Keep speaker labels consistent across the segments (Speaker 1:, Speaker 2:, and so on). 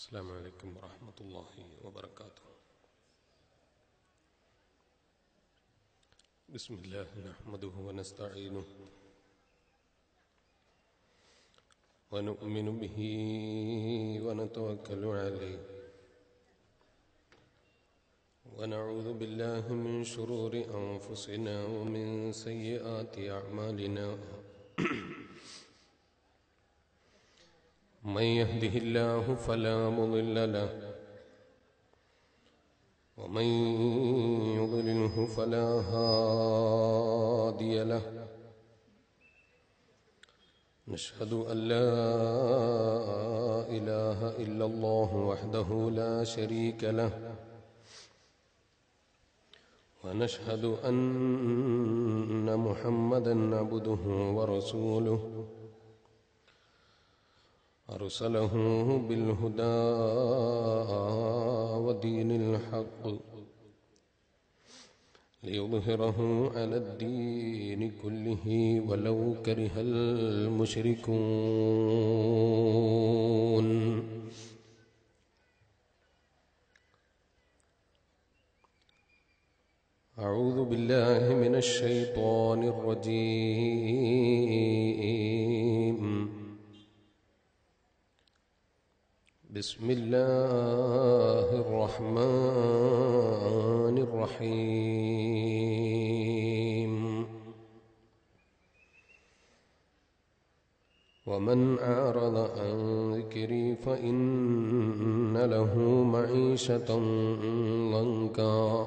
Speaker 1: السلام عليكم ورحمة الله وبركاته بسم الله نحمده ونستعينه ونؤمن به ونتوكل عليه ونعوذ بالله من شرور أنفسنا ومن سيئات أعمالنا من يهده الله فلا مضل له ومن يضلله فلا هادي له نشهد أن لا إله إلا الله وحده لا شريك له ونشهد أن محمدا عبده ورسوله أرسله بالهدى ودين الحق ليظهره على الدين كله ولو كره المشركون أعوذ بالله من الشيطان الرجيم بسم الله الرحمن الرحيم ومن أعرض عن ذكري فإن له معيشة ضنكا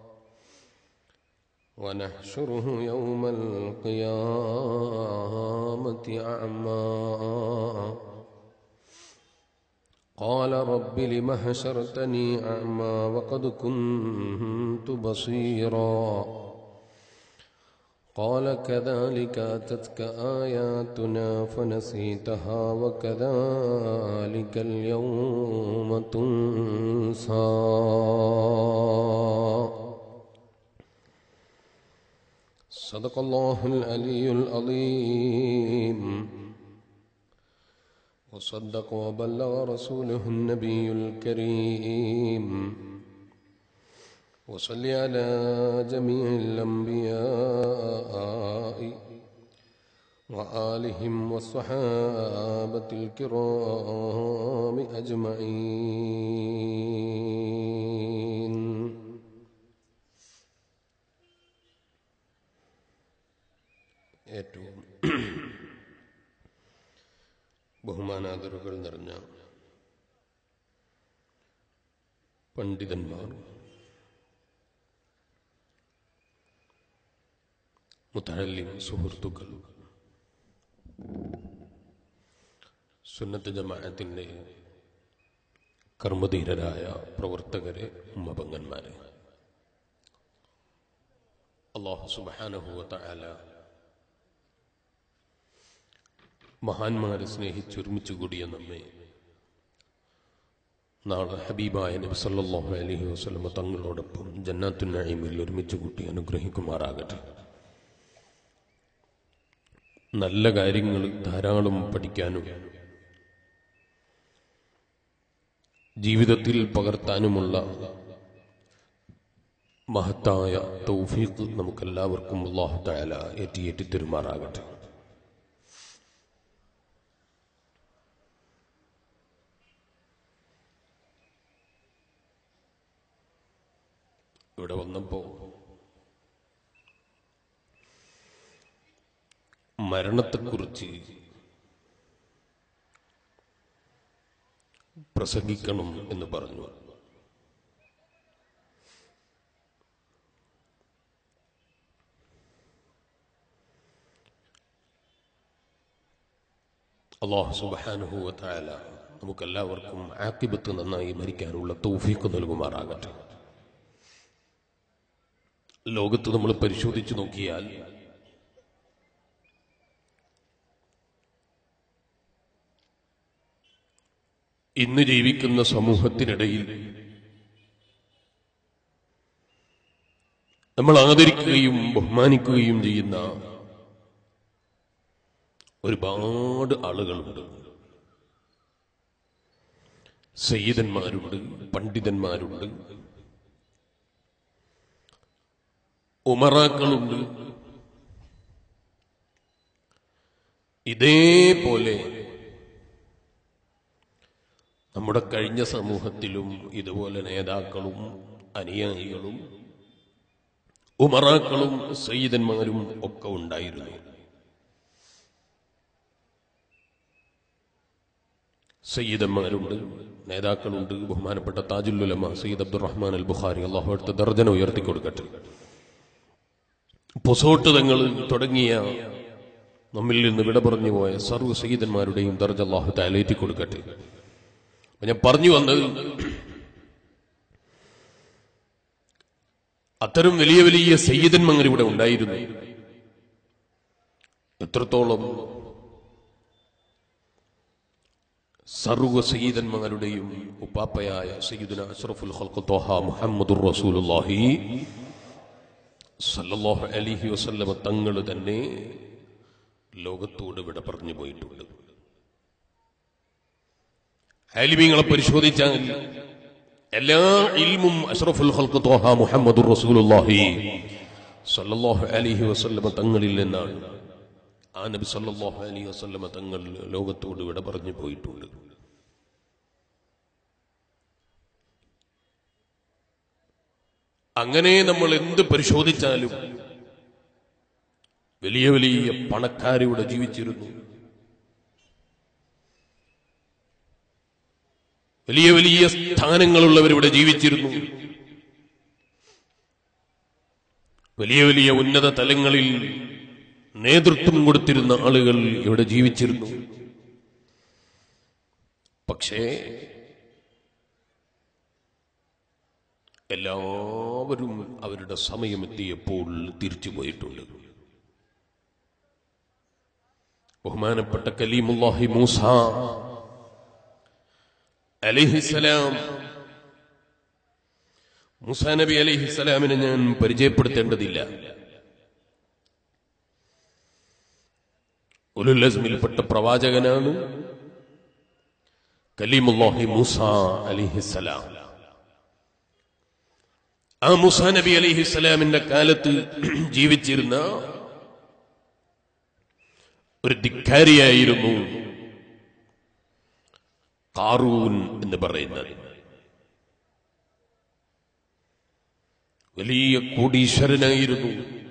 Speaker 1: ونحشره يوم القيامة أعمى قال رب لم حشرتني أعمى وقد كنت بصيرا قال كذلك أتتك آياتنا فنسيتها وكذلك اليوم تنسى صدق الله العلي العظيم وصدق وبلغ رسوله النبي الكريم وصل على جميع الأنبياء وآلهم والصحابة الكرام أجمعين ഏറ്റവും ബഹുമാനാദറുകൾ നിറഞ്ഞ പണ്ഡിതന്മാർ മുത്തഹല്ലിം സുഹൃത്തുക്കൾ സുന്നത്ത് ജമാഅത്തിൻ്റെ കർമ്മധീരരായ പ്രവർത്തകരെ ഉമ്മപങ്ങന്മാരെ അള്ളാഹു സുബാനഹുവല മഹാന്മാരെ സ്നേഹിച്ചൊരുമിച്ച് കൂടിയ നമ്മെ നാളെ ഹബീബായ നബി സല്ലല്ലാഹു അലൈഹി വസല്ലമ തങ്ങളോടൊപ്പം ജന്നാത്തുൻ നഈമിൽ ഒരുമിച്ച് കൂട്ടി അനുഗ്രഹിക്കുമാറാകട്ടെ നല്ല കാര്യങ്ങൾ ധാരാളം പഠിക്കാനും ജീവിതത്തിൽ പകർത്താനുമുള്ള മഹത്തായ തൗഫീഖ് നമുക്കെല്ലാവർക്കും അള്ളാഹു തആല ഏറ്റിയേറ്റി തരുമാറാകട്ടെ ഇവിടെ വന്നപ്പോ മരണത്തെക്കുറിച്ച് പ്രസംഗിക്കണം എന്ന് പറഞ്ഞു അള്ളാഹു സുബാനുഹുവ തായാല നമുക്കെല്ലാവർക്കും ആക്കിബത്ത് നന്നായി മരിക്കാനുള്ള തൗഫീഖ് നൽകുമാറാകട്ടെ ലോകത്ത് നമ്മൾ പരിശോധിച്ചു നോക്കിയാൽ ഇന്ന് ജീവിക്കുന്ന സമൂഹത്തിനിടയിൽ നമ്മൾ ആദരിക്കുകയും ബഹുമാനിക്കുകയും ചെയ്യുന്ന ഒരുപാട് ആളുകളുണ്ട് സയ്യിദന്മാരുണ്ട് പണ്ഡിതന്മാരുണ്ട് ഉമറാക്കളുണ്ട് ഇതേപോലെ നമ്മുടെ കഴിഞ്ഞ സമൂഹത്തിലും ഇതുപോലെ നേതാക്കളും അനുയായികളും ഉമറാക്കളും സയ്യിദന്മാരും ഒക്കെ ഉണ്ടായിരുന്നു സയ്യിദന്മാരുണ്ട് നേതാക്കളുണ്ട് ബഹുമാനപ്പെട്ട താജുല്ലുലമ സയ്യിദ് അബ്ദുറഹ്മാൻ അൽ ബുഖാരി അള്ളാഹു അടുത്ത ദർജന ഉയർത്തി കൊടുക്കട്ടെ പൊസോട്ട് തങ്ങൾ തുടങ്ങിയ നമ്മിൽ നിന്ന് വിട പറഞ്ഞു പോയ സർവ്വ സയ്യിദന്മാരുടെയും ദർജ അള്ളാഹു താലേറ്റി കൊടുക്കട്ടെ അപ്പൊ ഞാൻ പറഞ്ഞു വന്നത് അത്തരം വലിയ വലിയ സയ്യിദന്മാർ ഇവിടെ ഉണ്ടായിരുന്നു എത്രത്തോളം സർവ സയ്യിദന്മാരുടെയും ഉപ്പാപ്പയായ സയ്യിദുന അഷ്റഫുൽ ഖൽഖ് ത്വഹ മുഹമ്മദുർ റസൂലുള്ളാഹി സല്ലല്ലാഹു അലൈഹി വസല്ലമ തങ്ങൾ തന്നെ ലോകത്തോട് വിട പറഞ്ഞു പോയിട്ടുണ്ട് ആലിമീങ്ങളെ പരിശോധിച്ചാൽ എല്ലാ ഇൽമും അഷ്റഫുൽ ഖൽഖ് ത്വഹ മുഹമ്മദുർ റസൂലുള്ളാഹി സല്ലല്ലാഹു അലൈഹി വസല്ലമ തങ്ങളിൽ നിന്നാണ് ആ നബി സല്ലല്ലാഹു അലൈഹി വസല്ലമ തങ്ങൾ ലോകത്തോട് വിട പറഞ്ഞു പോയിട്ടുണ്ട് അങ്ങനെ നമ്മൾ എന്ത് പരിശോധിച്ചാലും വലിയ വലിയ പണക്കാരിവിടെ ജീവിച്ചിരുന്നു വലിയ വലിയ സ്ഥാനങ്ങളുള്ളവരിവിടെ ജീവിച്ചിരുന്നു വലിയ വലിയ ഉന്നത തലങ്ങളിൽ നേതൃത്വം കൊടുത്തിരുന്ന ആളുകൾ ഇവിടെ ജീവിച്ചിരുന്നു പക്ഷേ എല്ലാവരും അവരുടെ സമയമെത്തിയപ്പോൾ തിരിച്ചു പോയിട്ടുണ്ട് ബഹുമാനപ്പെട്ട കലീമുല്ലാഹി മൂസ അലിഹിസലാം മൂസ നബി അലിഹിസലാമിനെ ഞാൻ പരിചയപ്പെടുത്തേണ്ടതില്ല ഉലുല്ലസ്മിൽപ്പെട്ട പ്രവാചകനാണ് കലീമുല്ലാഹി മൂസ അലിഹിസലാം ആ മൂസ നബി അലിഹിസലാമിന്റെ കാലത്ത് ജീവിച്ചിരുന്ന ഒരു ധിക്കാരിയായിരുന്നു കാറൂൻ എന്ന് പറയുന്നത് വലിയ കോടീശ്വരനായിരുന്നു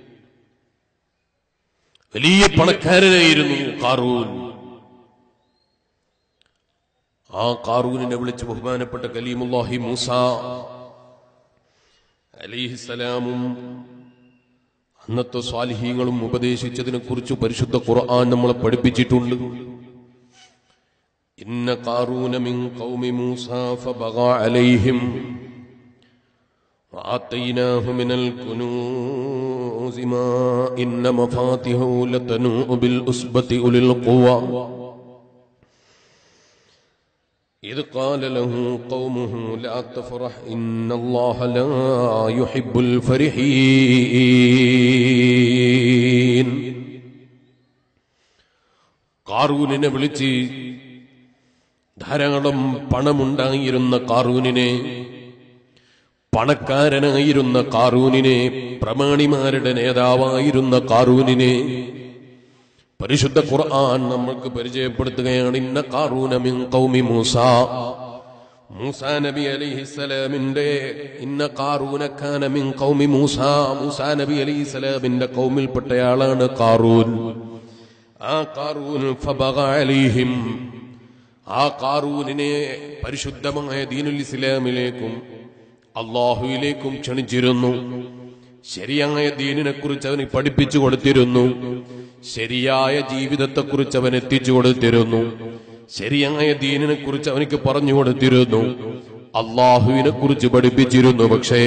Speaker 1: വലിയ പണക്കാരനായിരുന്നു കാറൂൻ ആ കാറൂനിനെ വിളിച്ച് ബഹുമാനപ്പെട്ട കലീമുല്ലാഹി മൂസ അലിഹിസലാമും അന്നത്തെ സ്വാലിഹീങ്ങളും ഉപദേശിച്ചതിനെ കുറിച്ച് പരിശുദ്ധ ഖുർആൻ നമ്മളെ പഠിപ്പിച്ചിട്ടുണ്ട് ഇന്ന കാറൂന മിൻ ഖൗമി മൂസ ഫബഗ അലൈഹിം وآتيناه من الكنوز ما إن مفاتحه لتنوء بالأسبة أولي القوى إذ قال له قومه لا تفرح إن الله لا يحب الفرحين കാറൂനിനെ വിളിച്ച് ധാരാളം പണമുണ്ടായിരുന്ന കാറൂനിനെ പണക്കാരനായിരുന്ന കാറൂനിനെ പ്രമാണിമാരുടെ നേതാവായിരുന്ന കാറൂനിനെ പരിശുദ്ധ ഖുർആൻ നമ്മൾക്ക് പരിചയപ്പെടുത്തുകയാണ് ഇന്ന കാറൂന മിൻ ഖൗമി മൂസ മൂസ നബി അലൈഹിസ്സലാമിന്റെ ഇന്ന കാറൂന കാന മിൻ ഖൗമി മൂസ മൂസ നബി അലൈഹിസ്സലാമിന്റെ കൗമിൽപ്പെട്ടയാളാണ് കാറൂൻ ആ കാറൂൻ ഫബഗ അലൈഹിം ആ കാറൂനിനെ പരിശുദ്ധമായ ദീനുൽ ഇസ്ലാമിലേക്കും അള്ളാഹുവിലേക്കും ക്ഷണിച്ചിരുന്നു ശരിയായ ദീനിനെ കുറിച്ച് അവന് പഠിപ്പിച്ചു കൊടുത്തിരുന്നു ശരിയായ ജീവിതത്തെക്കുറിച്ച് അവൻ എത്തിച്ചു കൊടുത്തിരുന്നു ശരിയായ ദീനിനെ കുറിച്ച് അവനിക്ക് പറഞ്ഞു കൊടുത്തിരുന്നു അള്ളാഹുവിനെ കുറിച്ച് പഠിപ്പിച്ചിരുന്നു പക്ഷേ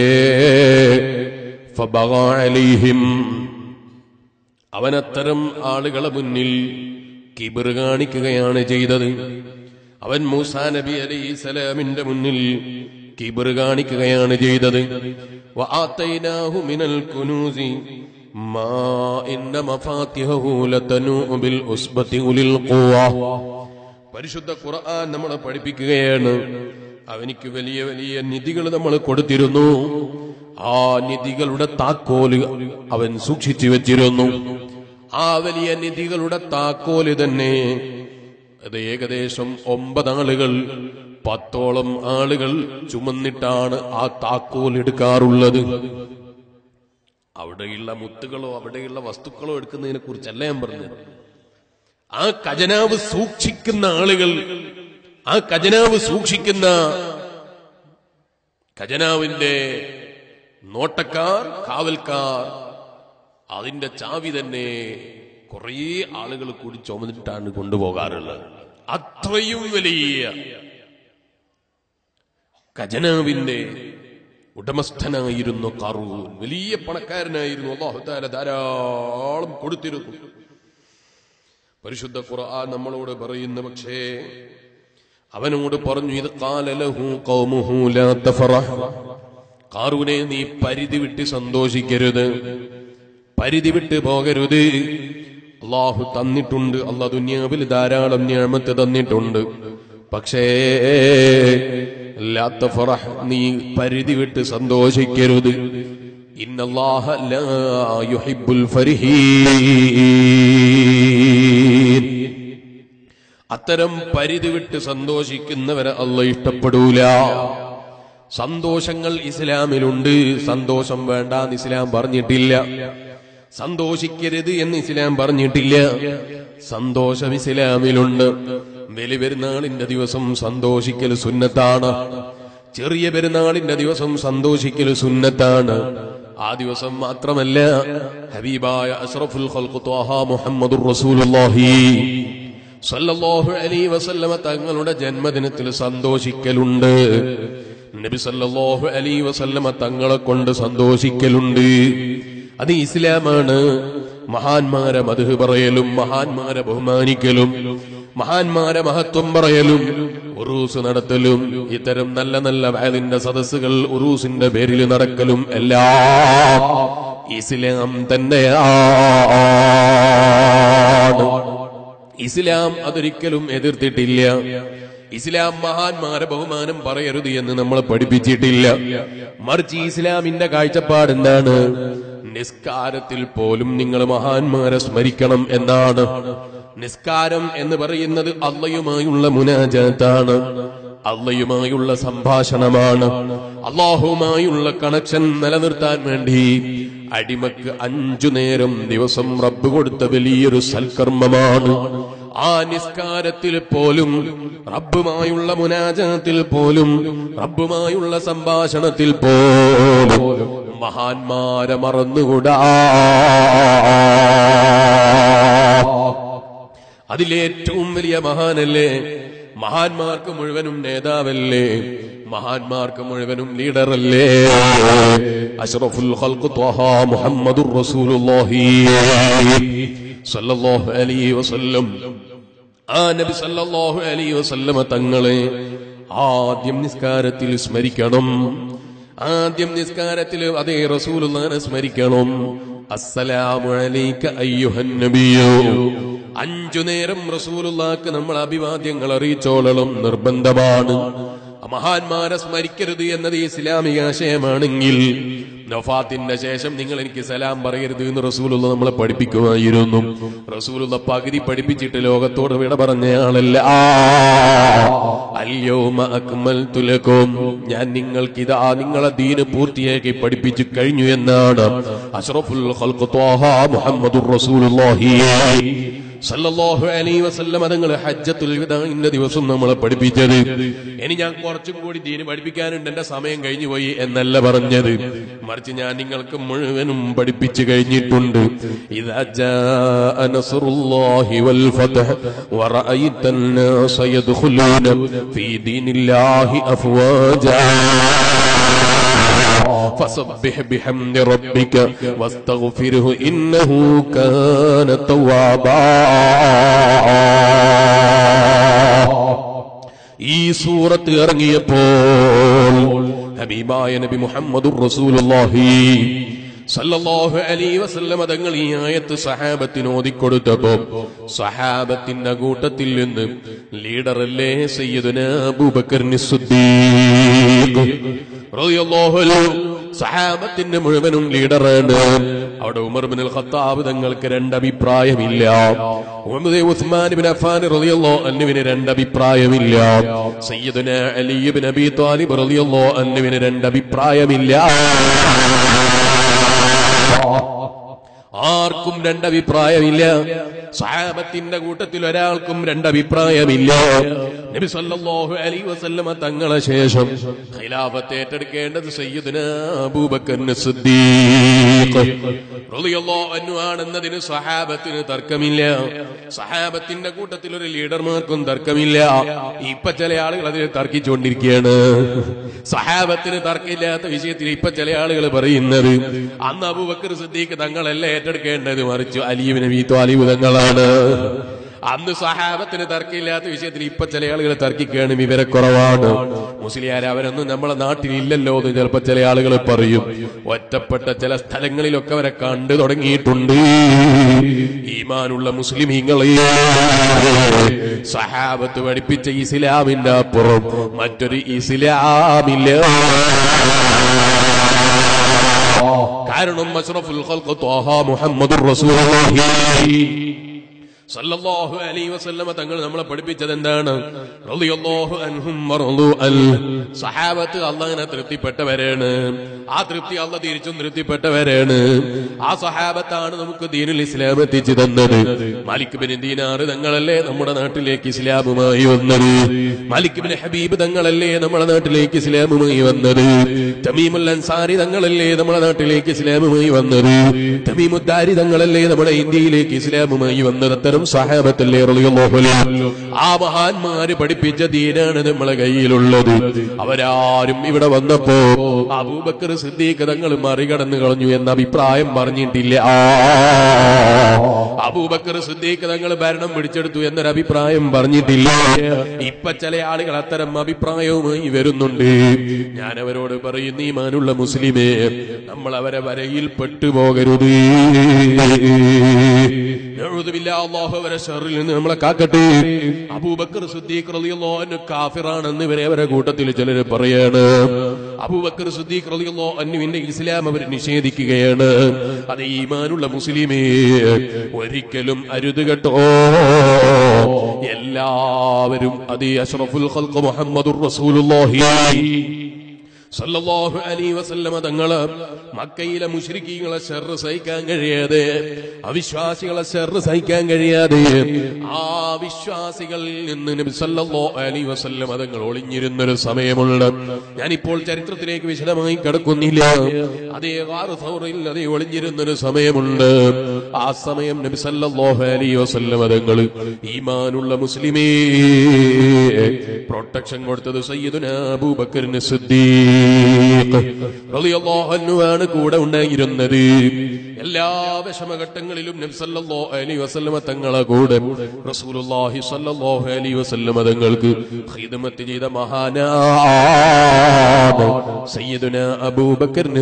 Speaker 1: ഫബഗ അലൈഹിം അവനത്തരം ആളുകളെ മുന്നിൽ കിബിർ കാണിക്കുകയാണ് ചെയ്തത് അവൻ മൂസാ നബി അലൈഹി സ്വലാമിന്റെ മുന്നിൽ കിബിർ കാണിക്കുകയാണ് ചെയ്തത് وآتيناه من الكنوز ما إن مفاتحه لتنوء بالعصبة أولي القوة പരിശുദ്ധ ഖുർആൻ നമ്മളെ പഠിപ്പിക്കുകയാണ് അവനിക്ക് വലിയ വലിയ നിധികൾ നമ്മൾ കൊടുത്തിരുന്നു ആ നിധികളുടെ താക്കോല് അവൻ സൂക്ഷിച്ചു വെച്ചിരുന്നു ആ വലിയ നിധികളുടെ താക്കോല് തന്നെ അത് ഏകദേശം ഒമ്പത് ആളുകൾ പത്തോളം ആളുകൾ ചുമന്നിട്ടാണ് ആ താക്കോൽ എടുക്കാറുള്ളത് അവിടെയുള്ള മുത്തുകളോ അവിടെയുള്ള വസ്തുക്കളോ എടുക്കുന്നതിനെ കുറിച്ചല്ല ഞാൻ പറഞ്ഞത് ആ ഖജനാവ് സൂക്ഷിക്കുന്ന ആളുകൾ ആ ഖജനാവ് സൂക്ഷിക്കുന്ന ഖജനാവിന്റെ നോട്ടക്കാർ കാവൽക്കാർ അതിന്റെ ചാവി തന്നെ കുറേ ആളുകൾ കൂടി ചുമന്നിട്ടാണ് കൊണ്ടുപോകാറുള്ളത് അത്രയും വലിയ ഖജനാവിന്റെ ഉടമസ്ഥനായിരുന്നു കറൂൻ വലിയ പണക്കാരനായിരുന്നു അള്ളാഹുദാല ധാരാളം കൊടുത്തിരുന്നു പരിശുദ്ധ ഖുർആൻ നമ്മളോട് പറയുന്ന പക്ഷേ അവനോട് പറഞ്ഞു ഇത് കാലലഹു ഖൗമുഹു ലാ തഫറഹ് കാറൂനെ നീ പരിധി വിട്ട് സന്തോഷിക്കരുത് പരിധി വിട്ട് പോകരുത് അള്ളാഹു തന്നിട്ടുണ്ട് അള്ളാഹ് ദുനിയാവിൽ ധാരാളം ഞാമത്ത് തന്നിട്ടുണ്ട് പക്ഷേ ലാ തഫറഹ് നീ പരിധി വിട്ട് സന്തോഷിക്കരുത് ഇന്നല്ലാഹ ലാ യുഹിബ്ബുൽ ഫരിഹീൻ അത്തരം പരിധി വിട്ട് സന്തോഷിക്കുന്നവരെ അല്ല ഇഷ്ടപ്പെടൂല സന്തോഷങ്ങൾ ഇസ്ലാമിലുണ്ട് സന്തോഷം വേണ്ടാന്ന് ഇസ്ലാം പറഞ്ഞിട്ടില്ല സന്തോഷിക്കരുത് എന്ന് ഇസ്ലാം പറഞ്ഞിട്ടില്ല സന്തോഷം ഇസ്ലാമിലുണ്ട് വലിയ പെരുന്നാളിന്റെ ദിവസം സന്തോഷിക്കൽ സുന്നത്താണ് ചെറിയ പെരുന്നാളിന്റെ ദിവസം സന്തോഷിക്കൽ സുന്നത്താണ് ആ ദിവസം മാത്രമല്ല ഹബീബായ അഷ്റഫുൽ ഖൽഖ് ത്വാഹ മുഹമ്മദുർ റസൂലുള്ളാഹി സല്ലല്ലാഹു അലൈഹി വസല്ലമ തങ്ങളുടെ ജന്മദിനത്തിൽ സന്തോഷിക്കലുണ്ട് നബി സല്ലല്ലാഹു അലൈഹി വസല്ലമ തങ്ങളെ കൊണ്ട് സന്തോഷിക്കലുണ്ട് അത് ഇസ്ലാമാണ് മഹാന്മാരെ മധു പറയലും മഹാന്മാരെ ബഹുമാനിക്കലും മഹാന്മാരെ മഹത്വം പറയലും ഉറൂസ് നടത്തലും ഇത്തരം നല്ല നല്ല വയലിന്റെ സദസ്സുകൾ ഉറൂസിന്റെ പേരിൽ നടക്കലും എല്ലാം ഇസ്ലാം തന്നെയാണ് ഇസ്ലാം അതൊരിക്കലും എതിർത്തിട്ടില്ല ഇസ്ലാം മഹാന്മാരെ ബഹുമാനം പറയരുത് എന്ന് നമ്മളെ പഠിപ്പിച്ചിട്ടില്ല മറിച്ച് ഇസ്ലാമിന്റെ കാഴ്ചപ്പാട് എന്താണ് നിസ്കാരത്തിൽ പോലും നിങ്ങൾ മഹാന്മാരെ സ്മരിക്കണം എന്നാണ് നിസ്കാരം എന്ന് പറയുന്നത് അള്ളയുമായുള്ള മുനാജാത്താണ് അള്ളയുമായുള്ള സംഭാഷണമാണ് അള്ളാഹുമായുള്ള കണക്ഷൻ നിലനിർത്താൻ വേണ്ടി അടിമക്ക് അഞ്ചു നേരം ദിവസം റബ്ബ് കൊടുത്ത വലിയൊരു സൽക്കർമ്മമാണ് ആ നിസ്കാരത്തിൽ പോലും റബ്ബുമായുള്ള മുനാജത്തിൽ പോലും റബ്ബുമായുള്ള സംഭാഷണത്തിൽ പോലും മഹാന്മാരെ മറന്നുകൂടാ അതിലേറ്റവും വലിയ മഹാനല്ലേ മഹാന്മാർക്ക് മുഴുവനും നേതാവല്ലേ മഹാന്മാർക്ക് മുഴുവനും ലീഡറല്ലേ അഷ്റഫുൽ ഖൽഖ് ത്വഹ മുഹമ്മദുർ റസൂലുള്ളാഹി സല്ലല്ലാഹു അലൈഹി വസല്ലം ആ നബി സല്ലല്ലാഹു അലൈഹി വസല്ലമ തങ്ങളെ ആദ്യം നിസ്കാരത്തിൽ സ്മരിക്കണം ആദ്യം നിസ്കാരത്തിൽ അതേ റസൂലുള്ളാഹിനെ സ്മരിക്കണം അസ്സലാമു അലൈക അയ്യുഹൻ നബിയോ അഞ്ചു നേരം റസൂലുള്ളാക്ക് നമ്മൾ അഭിവാദ്യങ്ങൾ അറിയിച്ചോളണം നിർബന്ധമാണ് മഹാന്മാരെ സ്മരിക്കരുത് എന്നത് ഇസ്ലാമിക ആശയമാണെങ്കിൽ നഫാത്തിന്റെ ശേഷം നിങ്ങൾ എനിക്ക് സലാം പറയരുത് എന്ന് റസൂലുള്ള നമ്മളെ പഠിപ്പിക്കുമായിരുന്നു റസൂലുള്ള പകുതി പഠിപ്പിച്ചിട്ട് ലോകത്തോട് വിട പറഞ്ഞയാളല്ല അല്യോമ അക്മൽ തുലക്കും ഞാൻ നിങ്ങൾക്ക് ഇതാ നിങ്ങളെ ദീന് പൂർത്തിയാക്കി പഠിപ്പിച്ചു കഴിഞ്ഞു എന്നാണ് അഷ്റഫുൽ ഖൽഖ് ത്വാഹ മുഹമ്മദുർ റസൂലുള്ളാഹി സല്ലല്ലാഹു അലൈഹി വസല്ലം അതുങ്ങൾ ഹജ്ജത്തുൽ വിദാഇന്റെ ദിവസം നമ്മളെ പഠിപ്പിച്ചത് ഇനി ഞാൻ കുറച്ചും കൂടി ദീന് പഠിപ്പിക്കാനുണ്ട് എന്റെ സമയം കഴിഞ്ഞു പോയി എന്നല്ല പറഞ്ഞത് മറിച്ച് ഞാൻ നിങ്ങൾക്ക് മുഴുവനും പഠിപ്പിച്ചു കഴിഞ്ഞിട്ടുണ്ട് ഇദാ ജാഅ നസ്റുല്ലാഹി വൽ ഫത്ഹ് വറഅയ്ത الناس يدخلون في دين الله أفواجا فسبح بحمد ربك واستغفره إنه كان توابا ഈ സൂറത്ത് ഇറങ്ങിയപ്പോൾ ഹബീബായ നബി മുഹമ്മദുർ റസൂലുള്ളാഹി സല്ലല്ലാഹു അലൈഹി വസല്ലം തങ്ങൾ ഈ ആയത്ത് സഹാബത്തിന് ഓതിക്കൊടുത്തപ്പോ സഹാബത്തിന്റെ കൂട്ടത്തിൽ നിന്ന് ലീഡറല്ലേ സയ്യിദുന അബൂബക്കർ സിദ്ദീഖ് സിദ്ദീഖ് റളിയല്ലാഹു അൻഹു സഹാബത്തിന്റെ മുഴുവനും ലീഡറാണ് അവിടെ ഉമർ ബിൻ ഖത്താബ് തങ്ങൾക്ക് രണ്ടഭിപ്രായമില്ല ഉമർ ഉസ്മാൻ ബിൻ അഫ്ഫാൻ റളിയല്ലാഹു അൻഹുവിന് രണ്ടഭിപ്രായമില്ല സയ്യിദുന അലി ബിൻ അബി താലിബ് റളിയല്ലാഹു അൻഹുവിന് രണ്ടഭിപ്രായമില്ല ആർക്കും രണ്ടഭിപ്രായമില്ല സഹാബത്തിന്റെ കൂട്ടത്തിൽ ഒരാൾക്കും രണ്ടഭിപ്രായമില്ല നബി സല്ലല്ലാഹു അലൈഹി വസല്ലമ തങ്ങളെ ശേഷം ഖിലാഫത്ത് ഏറ്റെടുക്കേണ്ടത് സയ്യിദുന അബൂബക്കർ സിദ്ദീഖ് റളിയല്ലാഹു അൻഹു ആണെന്നതിന് സഹാബത്തിന് തർക്കമില്ല സഹാബത്തിന്റെ കൂട്ടത്തിൽ ഒരു ലീഡർമാർക്കും തർക്കമില്ല ഇപ്പൊ ചില ആളുകൾ അതിനെ തർക്കിച്ചുകൊണ്ടിരിക്കുകയാണ് സഹാബത്തിന് തർക്കമില്ലാത്ത വിഷയത്തിൽ ഇപ്പൊ ചില ആളുകൾ പറയുന്നത് അന്ന് അബൂബക്കർ സിദ്ദീഖ് തങ്ങളല്ല ഏറ്റെടുക്കേണ്ടത് മറിച്ച് അലീബ് നബി ത്വാലിബ് തങ്ങളാണ് അന്ന് സഹാബത്തിന് തർക്കമില്ലാത്ത വിഷയത്തിൽ ഇപ്പൊ ചില ആളുകൾ തർക്കിക്കുകയാണ് വിവരക്കുറവാണ് മുസ്ലിയാർ അവരൊന്നും നമ്മളെ നാട്ടിലില്ലല്ലോ എന്ന് ചിലപ്പോ ചില ആളുകൾ പറയും ഒറ്റപ്പെട്ട ചില സ്ഥലങ്ങളിലൊക്കെ അവരെ കണ്ടു തുടങ്ങിയിട്ടുണ്ട് ഈമാനുള്ള മുസ്ലിമീങ്ങളെ സഹാബത്ത് പഠിപ്പിച്ച ഇസ്ലാമിന്റെ അപ്പുറം മറ്റൊരു ഇസ്ലാമില്ല കാരണം അഷ്റഫുൽ ഖൽഖ് ത്വാഹ മുഹമ്മദുർ റസൂലുള്ളാഹി സല്ലല്ലാഹു അലൈഹി വസല്ലമ തങ്ങൾ നമ്മളെ പഠിപ്പിച്ചത് എന്താണ് റളിയല്ലാഹു അൻഹും വറളു അൽ സഹാബത്ത് അള്ളാഹിനെ തൃപ്തിപ്പെട്ടവരാണ് ആ തൃപ്തി അള്ള തിരിച്ചും തൃപ്തിപ്പെട്ടവരാണ് ആ സഹാബത്താണ് നമുക്ക് ദീനുൽ ഇസ്ലാം എത്തിച്ചു തന്നത് മാലിക് ബിൻ ദീനാർ തങ്ങളല്ലേ നമ്മുടെ നാട്ടിലേക്ക് ഇസ്ലാമുമായി വന്നത് മാലിക് ബിൻ ഹബീബ് തങ്ങളല്ലേ നമ്മുടെ നാട്ടിലേക്ക് ഇസ്ലാമുമായി വന്നത് തമീമുൽ അൻസാരി തങ്ങളല്ലേ നമ്മുടെ നാട്ടിലേക്ക് ഇസ്ലാമുമായി വന്നത് തമീമുദ്ദാരി തങ്ങളല്ലേ നമ്മുടെ ഇന്ത്യയിലേക്ക് ഇസ്ലാമുമായി വന്നത് അത്തരം സഹാബത്തല്ലേ റളിയല്ലാഹു അൻഹു. ആ മഹാന്മാര് പഠിപ്പിച്ച ദീനാണ് നമ്മളെ കയ്യിലുള്ളത് അവരാരും ഇവിടെ വന്നപ്പോ അബൂബക്കർ സിദ്ദീഖ് തങ്ങൾ മറികടന്നു കളഞ്ഞു എന്ന അഭിപ്രായം പറഞ്ഞിട്ടില്ല ആ, അബൂബക്കർ സിദ്ദീഖ് തങ്ങൾ ഭരണം പിടിച്ചെടുത്തു എന്നൊരു അഭിപ്രായം പറഞ്ഞിട്ടില്ല ഇപ്പൊ ചില ആളുകൾ അത്തരം അഭിപ്രായവുമായി വരുന്നുണ്ട് ഞാൻ അവരോട് പറയുന്നു ഈ മാനുള്ള മുസ്ലിമേ നമ്മൾ അവരെ വരയിൽ പെട്ടുപോകരുത് എഴുതുമില്ല അള്ളാഹു അവരെ ഷറിൽ നിന്ന് നമ്മളെ കാക്കട്ടെ അബൂബക്കർ സിദ്ദീഖ് റളിയല്ലാഹു അൻഹു കാഫിറാണെന്ന് ഇവരെ അവരെ കൂട്ടത്തിൽ ചിലർ പറയാണ് അബൂബക്കർ സിദ്ദീഖ് റളിയല്ലാഹു അൻഹുവിന്റെ ഇസ്ലാം അവർ നിഷേധിക്കുകയാണ് അത് ഈമാനുള്ള മുസ്ലിമേ ഒരിക്കലും അരുത് കേട്ടോ എല്ലാവരും അത് അഷ്റഫുൽ ഖൽഖ് മുഹമ്മദുർ റസൂലുള്ളാഹി സല്ലല്ലാഹു അലൈഹി വസല്ലമ തങ്ങള് മക്കയിലെ മുശ്രിക്കീങ്ങളെ ഷെറ് സഹിക്കാൻ കഴിയാതെ അവിശ്വാസികളെ ഷെറ് സഹിക്കാൻ കഴിയാതെ ആ വിശ്വാസികളിൽ നിന്ന് നബി സല്ലല്ലാഹു അലൈഹി വസല്ലമ തങ്ങൾ ഒളിഞ്ഞിരുന്നൊരു സമയമുണ്ട് ഞാനിപ്പോൾ ചരിത്രത്തിലേക്ക് വിശദമായി കിടക്കുന്നില്ല അതേ ആറ് സൗറിൽ അതേ ഒളിഞ്ഞിരുന്നൊരു സമയമുണ്ട് ആ സമയം നബി സല്ലല്ലാഹു അലൈഹി വസല്ലമ തങ്ങൾ ഈമാനുള്ള മുസ്ലിമേ പ്രൊട്ടക്ഷൻ കൊടുത്തത് സയ്യിദുന അബൂബക്കറിന് സിദ്ദീഖ് റളിയല്ലാഹു അൻഹു ആണ് കൂടെ ഉണ്ടായിരുന്നത് എല്ലാ വിഷമഘട്ടങ്ങളിലും നബി സല്ലല്ലാഹു അലൈഹി വസല്ലമ തങ്ങളെ കൂടെ റസൂലുള്ളാഹി സല്ലല്ലാഹു അലൈഹി വസല്ലമ തങ്ങൾക്ക് ഖിദ്മത്ത് ചെയ്ത മഹാനാണ് സയ്യിദുന അബൂബക്കറിന്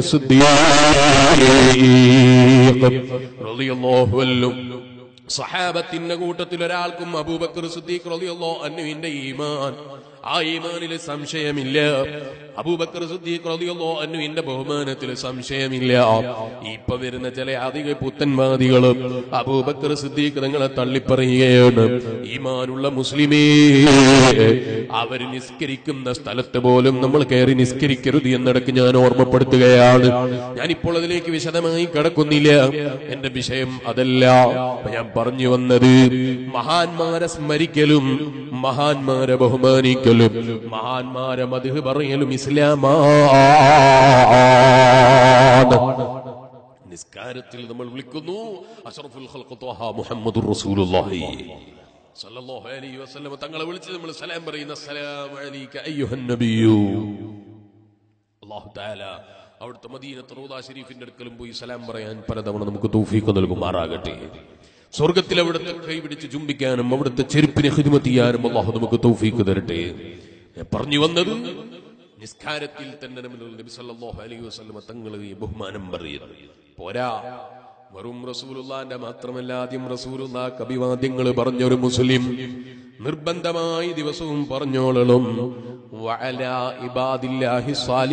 Speaker 1: സിദ്ദീഖ് റളിയല്ലാഹു അൻഹു സഹാബത്തിന്റെ കൂട്ടത്തിൽ ഒരാൾക്കും അബൂബക്കർ സിദ്ദീഖ് റളിയല്ലാഹു അൻഹുവിന്റെ ഈമാൻ ആ ഈമാനിൽ സംശയമില്ല അബൂബക്കർ സിദ്ദീഖ് റളിയല്ലാഹു അൻഹുവിന്റെ ബഹുമാനത്തിൽ സംശയമില്ല ഇപ്പൊ വരുന്ന ചില അധിക പുത്തൻവാദികളും അബൂബക്കർ സിദ്ദീഖ് തങ്ങളെ തള്ളിപ്പറയുകയാണ് ഈമാനുള്ള മുസ്ലിമേ അവർ നിസ്കരിക്കുന്ന സ്ഥലത്ത് പോലും നമ്മൾ കയറി നിസ്കരിക്കരുത് എന്നിടക്ക് ഞാൻ ഓർമ്മപ്പെടുത്തുകയാണ് ഞാനിപ്പോൾ അതിലേക്ക് വിശദമായി കടക്കുന്നില്ല എന്റെ വിഷയം അതല്ല അപ്പൊ ഞാൻ പറഞ്ഞു വന്നത് മഹാന്മാരെ സ്മരിക്കലും മഹാന്മാരെ ബഹുമാനിക്കലും മഹാന്മാരെ മധു പറയലും ഇസ്ലാമാണ് നിസ്കാരത്തിൽ നമ്മൾ വിളിക്കുന്നു അഷറഫുൽ ഖൽഖ് ത്വഹ മുഹമ്മദുർ റസൂലുള്ളാഹി സല്ലല്ലാഹു അലൈഹി വസല്ലം തങ്ങളെ വിളിച്ച് നമ്മൾ സലാം പറയുന്ന അസ്സലാമു അലൈക അയ്യുഹൻ നബിയു അല്ലാഹു തആല അവിടുത്തെ മദീനത്ത് റൗദ ഷരീഫിന്റെ അടുക്കലും പോയി സലാം പറയാൻ പലതവണ നമുക്ക് തൗഫീഖ് നൽകുമാറാകട്ടെ സ്വർഗത്തിൽ അവിടുത്തെ കൈപിടിച്ച് ചുംബിക്കാനും അവിടുത്തെ ചെരുപ്പിനെ ഹിദ്മത്ത് ചെയ്യാനും അള്ളാഹു നമുക്ക് തൗഫീഖ് തരട്ടെ ഞാൻ പറഞ്ഞു വന്നത് നിസ്കാരത്തിൽ തന്നെ നമ്മൾ നബി സല്ലല്ലാഹു അലൈഹി വസല്ലം തങ്ങൾ ഈ ബഹുമാനം പറയുന്നു പോരാ വെറും റസൂലുള്ളാന്റെ മാത്രമല്ല ആദ്യം റസൂലുള്ള കവിവാദ്യങ്ങൾ പറഞ്ഞൊരു മുസ്ലിം നിർബന്ധമായി ദിവസവും പറഞ്ഞോളണം വഅല ഇബാദില്ലാഹി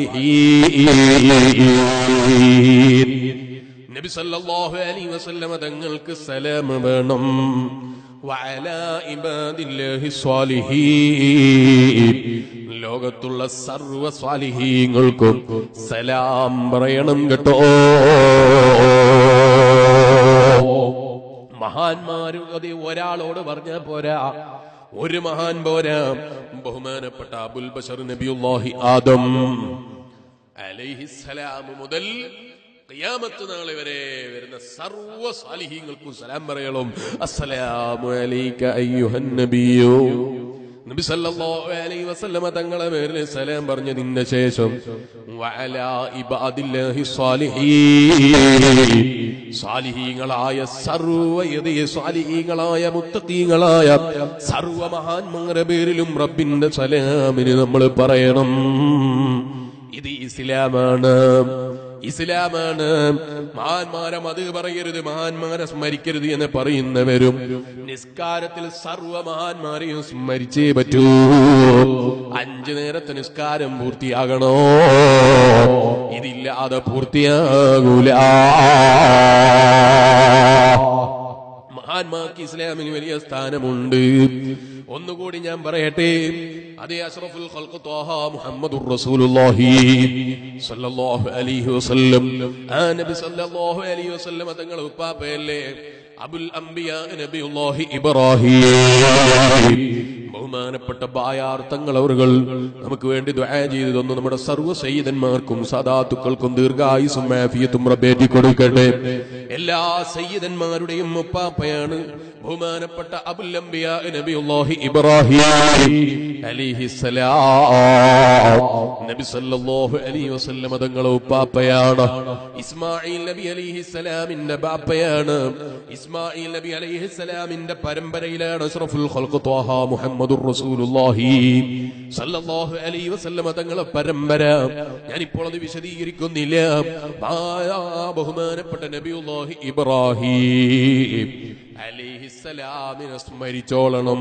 Speaker 1: സ്വാലിഹീൻ നബി സല്ലല്ലാഹു അലൈഹി വസല്ലമ തങ്ങൾക്ക് സലാം വേണം വഅല ഇബാദില്ലാഹി സ്വാലിഹീൻ ലോകത്തുള്ള സർവ്വ സ്വാലിഹീങ്ങൾക്കും സലാം പറയണം കേട്ടോ മഹാന്മാരും അത് ഒരാളോട് പറഞ്ഞാൽ പോരാ ഒരു മഹാൻ പോരാ ബഹുമാനപ്പെട്ട അബുൽ ബഷർ നബിയുല്ലാഹി ആദം അലൈഹിസ്സലാം മുതൽ ഖിയാമത്ത് നാളെ വരെ വരുന്ന സർവ്വ സാലിഹീങ്ങൾക്കും സലാം പറയണം അസ്സലാമു അലൈക അയ്യുഹൻ നബിയോ നബി സല്ലല്ലാഹു അലൈഹി വസല്ലമ തങ്ങളെ പേരിൽ സലാം പറഞ്ഞതിന് ശേഷം വഅലാ ഇബാദില്ലാഹി സ്വാലിഹീൻ സാലിഹീങ്ങളായ സർവ്വയതയ സാലിഹീങ്ങളായ മുത്തഖീങ്ങളായ സർവ്വ മഹാന്മാരുടെ പേരിലും റബ്ബിന്റെ സലാമിന് നമ്മൾ പറയണം ഇത് ഇസ്ലാമാണ് ഇസ്ലാമാണ് മഹാന്മാരെ മത് പറയരുത് മഹാന്മാരെ സ്മരിക്കരുത് എന്ന് പറയുന്നവരും നിസ്കാരത്തിൽ സർവ മഹാന്മാരെയും സ്മരിച്ചേ പറ്റൂ അഞ്ചു നേരത്തെ നിസ്കാരം പൂർത്തിയാകണോ ഇതില്ലാതെ പൂർത്തിയാകൂല മഹാന്മാർക്ക് ഇസ്ലാമിന് വലിയ സ്ഥാനമുണ്ട് ഒന്നുകൂടി ഞാൻ പറയട്ടെ അതേ അഷ്റഫുൽ ഖൽഖ് ത്വാഹ മുഹമ്മദുർ റസൂലുള്ളാഹി സല്ലല്ലാഹു അലൈഹി വസല്ലം ആ നബി സല്ലല്ലാഹു അലൈഹി വസല്ലം തങ്ങൾ ഉപ്പാപ്പയല്ലേ അബുൽ അംബിയ നബിയുല്ലാഹി ഇബ്രാഹിം ബഹുമാനപ്പെട്ട ബായാർത്ഥങ്ങൾ അവറുകൾ നമുക്ക് വേണ്ടി ദ്വാ ചെയ്തു തന്നു നമ്മുടെ സർവ്വ സയ്യിദന്മാർക്കും സദാത്തുക്കൾക്കും ദീർഘായുസും മാഫിയത്തും റബ്ബേറ്റി കൊടുക്കട്ടെ എല്ലാ സയ്യിദന്മാരുടെയും മുപ്പാപ്പയാണ് ബഹുമാനപ്പെട്ട അബുൽ അംബിയ നബിയുല്ലാഹി ഇബ്രാഹിം അലിഹിസലാം നബി സല്ലല്ലാഹു അലൈഹി വസല്ലം തങ്ങളെ ഉപ്പാപ്പയാണ് ഇസ്മായിൽ നബി അലിഹിസലാമിന്റെ ബാപ്പയാണ് ഇസ്മായിൽ നബി അലിഹിസലാമിന്റെ പരമ്പരയിലാണ് അഷ്റഫുൽ ഖൽഖ് ത്വാഹ മുഹമ്മദുർ റസൂലുള്ളാഹി സല്ലല്ലാഹു അലൈഹി വസല്ലം തങ്ങളെ പരമ്പര ഞാനിപ്പോൾ അത് വിശദീകരിക്കുന്നില്ല ആ ബഹുമാനപ്പെട്ട നബിയുല്ലാഹി ഇബ്രാഹിം അലിഹിസലാമിനെ സ്മരിച്ചോളണം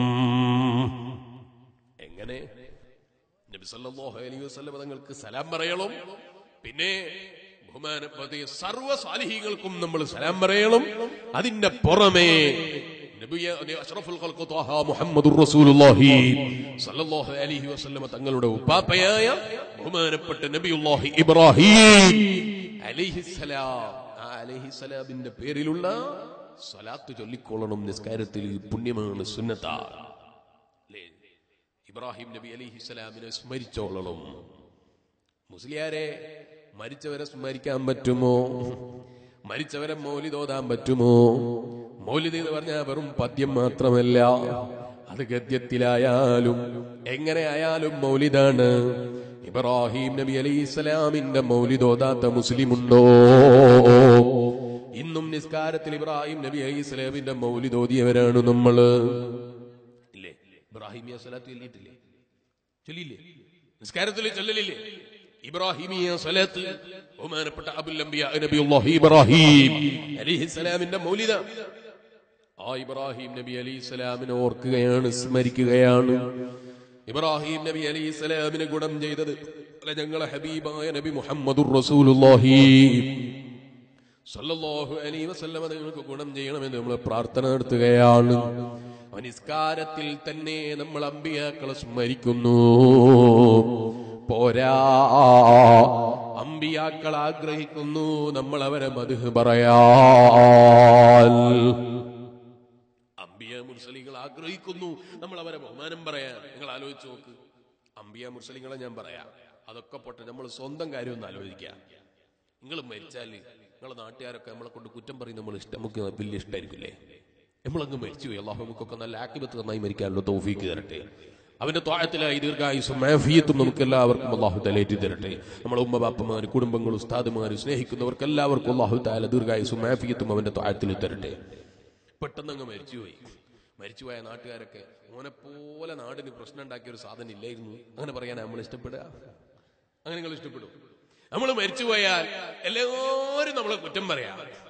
Speaker 1: എങ്ങനെ നബി സല്ലല്ലാഹു അലൈഹി വസല്ലം തങ്ങൾക്ക് സലാം പറയണം പിന്നെ ബഹുമാനപ്പെട്ട സർവ്വ സാലിഹികൾക്കും നമ്മൾ സലാം പറയണം അതിന്റെ പുറമേ നബിയ അഷ്റഫുൽ ഖൽഖ് ത്വാഹ മുഹമ്മദുർ റസൂലുള്ളാഹി സല്ലല്ലാഹു അലൈഹി വസല്ലം തങ്ങളുടെ ഉപ്പാപ്പയായ ബഹുമാനപ്പെട്ട നബിയുല്ലാഹി ഇബ്രാഹിം അലൈഹിസ്സലാം ആ അലൈഹിസ്സലാമിന്റെ പേരിലുള്ള സ്വലാത്ത് ചൊല്ലിക്കൊള്ളണം നിസ്കാരത്തിൽ പുണ്യമാണ് സുന്നത്താണ് അല്ലേ ഇബ്രാഹിം നബി അലിഹിസ്സലാമിനെ സ്മരിച്ചോളണം മുസ്ലിയാരെ മരിച്ചവരെ സ്മരിക്കാൻ പറ്റുമോ മരിച്ചവരെ മൗലിദ് ഓതാൻ പറ്റുമോ മൗലിദ് എന്ന് പറഞ്ഞാൽ വെറും പദ്യം മാത്രമല്ല അത് ഗദ്യത്തിലായാലും എങ്ങനെ ആയാലും മൗലിദാണ് ഇബ്രാഹിം നബി അലൈഹി ഇസ്ലാമിന്റെ മൗലിദ് ഓതാത്ത മുസ്ലിമുണ്ടോ ഇന്നും നിസ്കാരത്തിൽ ഇബ്രാഹിം നബി അലൈഹി ഇസ്ലാമിന്റെ മൗലിദ് ഓതിയവരാണ് നമ്മള് ഇല്ലേ ഇബ്രാഹിമിയ സ്വലാത്ത് ചൊല്ലിയിട്ടില്ലേ ചൊല്ലിയില്ലേ നിസ്കാരത്തിൽ ചൊല്ലലില്ലേ ഇബ്രാഹിമിയ സ്വലാത്ത് ബഹുമാനപ്പെട്ട അബുൽ അംബിയ നബിയുല്ലാഹി ഇബ്രാഹിം അലൈഹിസ്സലാമിന്റെ മൗലിദ ആ ഇബ്രാഹിം നബി അലൈഹി സ്വലാമിനെ ഓർക്കുകയാണ് സ്മരിക്കുകയാണ് ഇബ്രാഹിം നബി അലൈഹി സ്വലാമിന് ഗുണം ചെയ്തത് അല്ല ഞങ്ങളെ ഹബീബായ നബി മുഹമ്മദുർ റസൂലുള്ളാഹി സല്ലല്ലാഹു അലൈഹി വസല്ലമ നിങ്ങൾക്ക് ഗുണം ചെയ്യണമെന്ന് നമ്മൾ പ്രാർത്ഥന നടത്തുകയാണ് നിസ്കാരത്തിൽ തന്നെ നമ്മൾ അമ്പിയാക്കളെ സ്മരിക്കുന്നു പോരാ അമ്പിയാക്കൾ ആഗ്രഹിക്കുന്നു നമ്മൾ അവരെ മധു പറയാൻ അമ്പിയ മുർസലിങ്ങൾ ആഗ്രഹിക്കുന്നു നമ്മൾ അവരെ ബഹുമാനം പറയാൻ നിങ്ങൾ ആലോചിച്ച് നോക്ക് അമ്പിയ മുർസലിങ്ങളെ ഞാൻ പറയാം അതൊക്കെ പോട്ടെ നമ്മൾ സ്വന്തം കാര്യം ഒന്ന് ആലോചിക്കാം നിങ്ങൾ മരിച്ചാൽ നിങ്ങളെ നാട്ടുകാരൊക്കെ നമ്മളെ കൊണ്ട് കുറ്റം പറയും നമ്മൾ ഇഷ്ടം നമുക്ക് വലിയ ഇഷ്ടമായിരിക്കില്ലേ നമ്മളങ്ങ് മരിച്ചു പോയി അള്ളാഹു നമുക്കൊക്കെ നല്ല ആക്കിബത്ത് നന്നായി മരിക്കാനുള്ള തൗഫീക്ക് തരട്ടെ അവന്റെ താഴത്തിലായി ദീർഘായുസും മാഫിയത്തും നമുക്ക് എല്ലാവർക്കും അള്ളാഹു തലേറ്റി തരട്ടെ നമ്മളെ ഉമ്മ ബാപ്പമാര് കുടുംബങ്ങൾ ഉസ്താദുമാര് സ്നേഹിക്കുന്നവർക്ക് എല്ലാവർക്കും അള്ളാഹു താല ദീർഘായുസും മാഫിയത്തും അവന്റെ താഴത്തിൽ തരട്ടെ പെട്ടെന്ന് അങ്ങ് മരിച്ചുപോയി മരിച്ചുപോയ നാട്ടുകാരൊക്കെ ഓനെ പോലെ നാടിന് പ്രശ്നം ഉണ്ടാക്കിയ ഒരു സാധനം ഇല്ലായിരുന്നു അങ്ങനെ പറയാൻ നമ്മൾ ഇഷ്ടപ്പെടുക അങ്ങനെ നിങ്ങൾ ഇഷ്ടപ്പെടും നമ്മൾ മരിച്ചുപോയാൽ എല്ലാവരും നമ്മളെ കുറ്റം പറയാം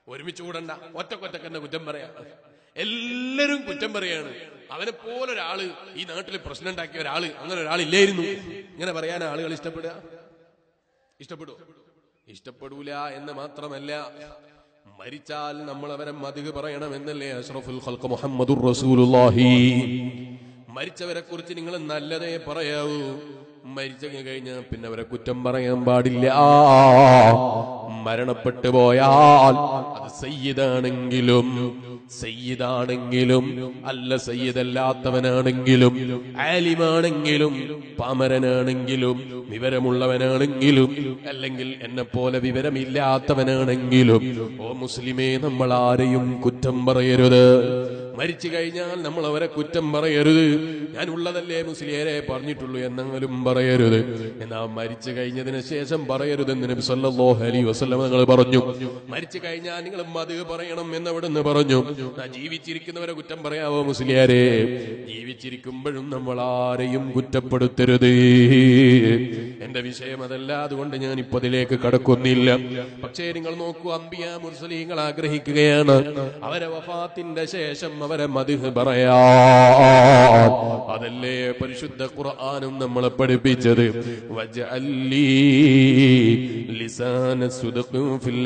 Speaker 1: ഒരുമിച്ച് കൂടണ്ട ഒറ്റക്കൊറ്റക്കന്നെ കുറ്റം പറയാ എല്ലാരും കുറ്റം പറയാണ് അവനെ പോലെ ഒരാള് ഈ നാട്ടിൽ പ്രശ്നം ഉണ്ടാക്കിയ ഒരാള് അങ്ങനെ ഒരാളില്ലായിരുന്നു ഇങ്ങനെ പറയാൻ ആളുകൾ ഇഷ്ടപ്പെടുക ഇഷ്ടപ്പെടുവോ ഇഷ്ടപ്പെടൂല എന്ന് മാത്രമല്ല മരിച്ചാൽ നമ്മൾ അവരെ മതിക് പറയണമെന്നല്ലേ അഷ്റഫുൽ ഖൽഖ് മുഹമ്മദുർ റസൂലുള്ളാഹി മരിച്ചവരെ കുറിച്ച് നിങ്ങൾ നല്ലതേ പറയാവൂ മരിച്ചു കഴിഞ്ഞാൽ പിന്നെ അവരെ കുറ്റം പറയാൻ പാടില്ല മരണപ്പെട്ടു പോയാൽ അത് സയ്യിദാണെങ്കിലും സയ്യിദാണെങ്കിലും അല്ല സയ്യിദല്ലാത്തവനാണെങ്കിലും ആലിമാണെങ്കിലും പാമരനാണെങ്കിലും വിവരമുള്ളവനാണെങ്കിലും അല്ലെങ്കിൽ എന്നെ പോലെ വിവരമില്ലാത്തവനാണെങ്കിലും ഓ മുസ്ലിമേ നമ്മൾ ആരെയും കുറ്റം പറയരുത് മരിച്ചു കഴിഞ്ഞാൽ നമ്മൾ അവരെ കുറ്റം പറയരുത് ഞാൻ ഉള്ളതല്ലേ മുസ്ലിയരെ പറഞ്ഞിട്ടുള്ളൂ എന്നെങ്കിലും പറയരുത് എന്നാ മരിച്ചു കഴിഞ്ഞതിന് ശേഷം പറയരുതെന്ന് നബി സല്ലല്ലാഹു അലൈഹി വസല്ലം നിങ്ങൾ പറഞ്ഞു മരിച്ചു കഴിഞ്ഞാൽ നിങ്ങൾ മത് പറയണം എന്ന് അവിടുന്ന് പറഞ്ഞു നാ ജീവിച്ചിരിക്കുന്നവരെ കുറ്റം പറയാവോ മുസ്ലിയാരെ ജീവിച്ചിരിക്കുമ്പോഴും നമ്മൾ ആരെയും കുറ്റപ്പെടുത്തരുത് എന്റെ വിഷയം അതല്ല അതുകൊണ്ട് ഞാൻ ഇപ്പൊ അതിലേക്ക് കടക്കുന്നില്ല പക്ഷേ നിങ്ങൾ നോക്കൂ അമ്പിയ മുർസലീങ്ങൾ ആഗ്രഹിക്കുകയാണ് അവരെ വഫാത്തിന്റെ ശേഷം അവരെ മതിഹ് പറയാ അതല്ലേ പരിശുദ്ധ ഖുർആാനും നമ്മളെ പഠിപ്പിച്ചത് വജഅല്ലി ലിസാന സുദഖിൻ ഫിൽ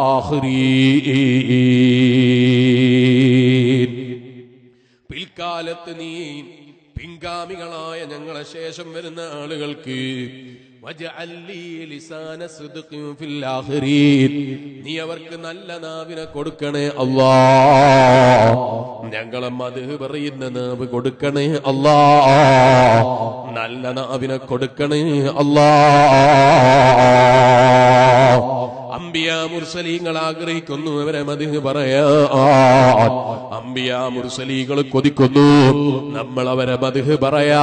Speaker 1: ആഖിരീൻ പിൽക്കാലത്ത് നീ പിൻഗാമികളായ ഞങ്ങളെ ശേഷം വരുന്ന ആളുകൾക്ക് വജഅല്ലി ലിസാന സിദ്ഖിൻ ഫിൽ ആഖിരീൻ. നീ അവർക്ക് നല്ല നാവിനെ കൊടുക്കണേ അല്ലാ ഞങ്ങളെ മത് പറയുന്ന നാവ് കൊടുക്കണേ അല്ലാ നല്ല നാവിനെ കൊടുക്കണേ അല്ലാ അംബിയ മുർസലീങ്ങൾ ആഗ്രഹിക്കുന്നു അവരെ മതിന് പറയാ അംബിയ മുർസലീകൾ കൊതിക്കുന്നു നമ്മൾ അവരെ മതിഹ് പറയാ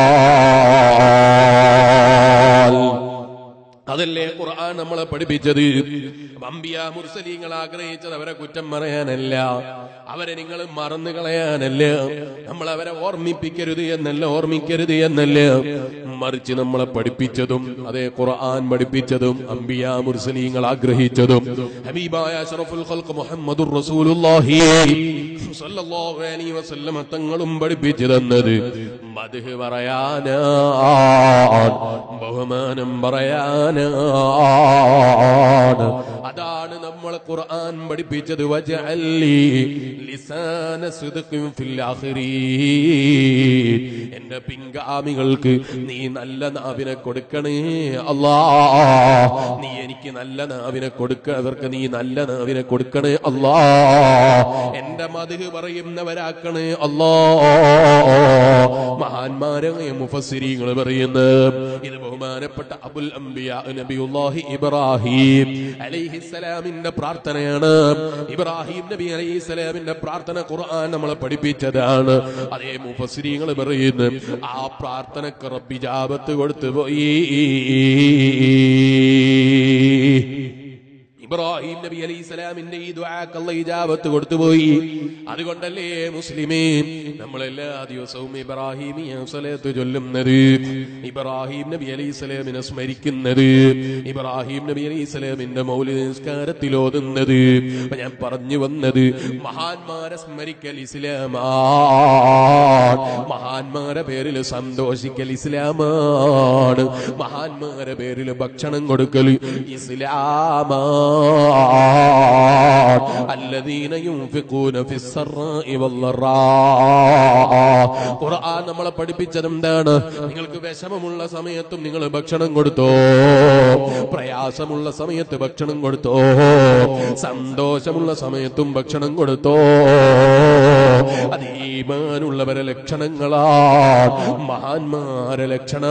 Speaker 1: അതല്ലേ ഖുർആൻ നമ്മളെ പഠിപ്പിച്ചത് അമ്പിയ മുർസലീങ്ങൾ ആഗ്രഹിച്ചത് അവരെ കുറ്റം പറയാനല്ല അവരെ നിങ്ങൾ മറന്നു കളയാനല്ല നമ്മൾ അവരെ ഓർമ്മിപ്പിക്കരുത് എന്നല്ല ഓർമ്മിക്കരുത് എന്നല്ല മറിച്ച് നമ്മളെ പഠിപ്പിച്ചതും അതേ ഖുർആൻ പഠിപ്പിച്ചതും അമ്പിയ മുർസലീങ്ങൾ ആഗ്രഹിച്ചതും ഹബീബായ അഷ്റഫുൽ ഖൽഖ് മുഹമ്മദുർ റസൂലുള്ളാഹി സ്വല്ലല്ലാഹു അലൈഹി വസല്ലം തങ്ങളും പഠിപ്പിച്ചു തന്നത് മദ്ഹ് പറയാനാ ബഹുമാനം പറയാനാണ് അതാണ് നമ്മൾ ഖുർആൻ പഠിപ്പിച്ചത് വജഅല്ലി ലിസാന സിദ്ഖിൻ ഫിൽ ആഖിരീൻ എന്റെ പിൻഗാമികൾക്ക് നീ നല്ല നാവിനെ കൊടുക്കണേ അല്ലാ നീ എനിക്ക് നല്ല നാവിനെ കൊടുക്ക അവർക്ക് നീ നല്ല നാവിനെ കൊടുക്കണേ അല്ലാ എന്റെ മതിഹ് പറയുന്നവരാക്കണേ അല്ലാ മഹാന്മാരായ മുഫസ്സിരീങ്ങൾ പറയുന്നത് ഇത് ബഹുമാനപ്പെട്ട അബുൽ അംബിയ നബിയുല്ലാഹി ഇബ്രാഹിം അലൈഹിസ്സലാമിന്റെ പ്രാർത്ഥനയാണ് ഇബ്രാഹിം നബി അലൈഹിസ്സലാമിന്റെ പ്രാർത്ഥന ഖുർആൻ നമ്മളെ പഠിപ്പിച്ചതാണ് അതേ മുഫസ്സിരീങ്ങൾ പറയുന്നു ആ പ്രാർത്ഥനക്ക് റബ്ബി ജാബത്ത് കൊടുത്തു പോയി ഇബ്രാഹിം നബി അലൈഹി സ്വലാമിന്റെ ഈ ദുആക്ക് അല്ലാഹ് ഇജാബത്ത് കൊടുത്തുപോയി അതുകൊണ്ടല്ലേ മുസ്ലിമേ നമ്മൾ എല്ലാ ദിവസവും ഇബ്രാഹിമിയ സ്വലാത്ത് ചൊല്ലുന്നത് ഇബ്രാഹിം നബി അലൈഹി സ്വലാമിനെ സ്മരിക്കുന്നത് ഇബ്രാഹിം നബി അലൈഹി സ്വലാമിന്റെ മൗലിക നിസ്കാരത്തിൽ ഓതുന്നത് അപ്പൊ ഞാൻ പറഞ്ഞു വന്നത് മഹാന്മാരെ സ്മരിക്കൽ ഇസ്ലാമാ മഹാന്മാരെ പേരിൽ സന്തോഷിക്കൽ ഇസ്ലാമാണ് മഹാന്മാരെ പേരിൽ ഭക്ഷണം കൊടുക്കൽ ഇസ്ലാമാ الذين ينفقون في السراء والضراء ഖുർആൻ നമ്മളെ പഠിപ്പിച്ചത് എന്താണ് നിങ്ങൾക്ക് വിഷമമുള്ള സമയത്തും നിങ്ങൾ ഭക്ഷണം കൊടുത്തോ പ്രയാസമുള്ള സമയത്ത് ഭക്ഷണം കൊടുത്തോ സന്തോഷമുള്ള സമയത്തും ഭക്ഷണം കൊടുത്തോ അത് ഈമാനുള്ളവരെ ലക്ഷണങ്ങളാണ് മഹാന്മാരെ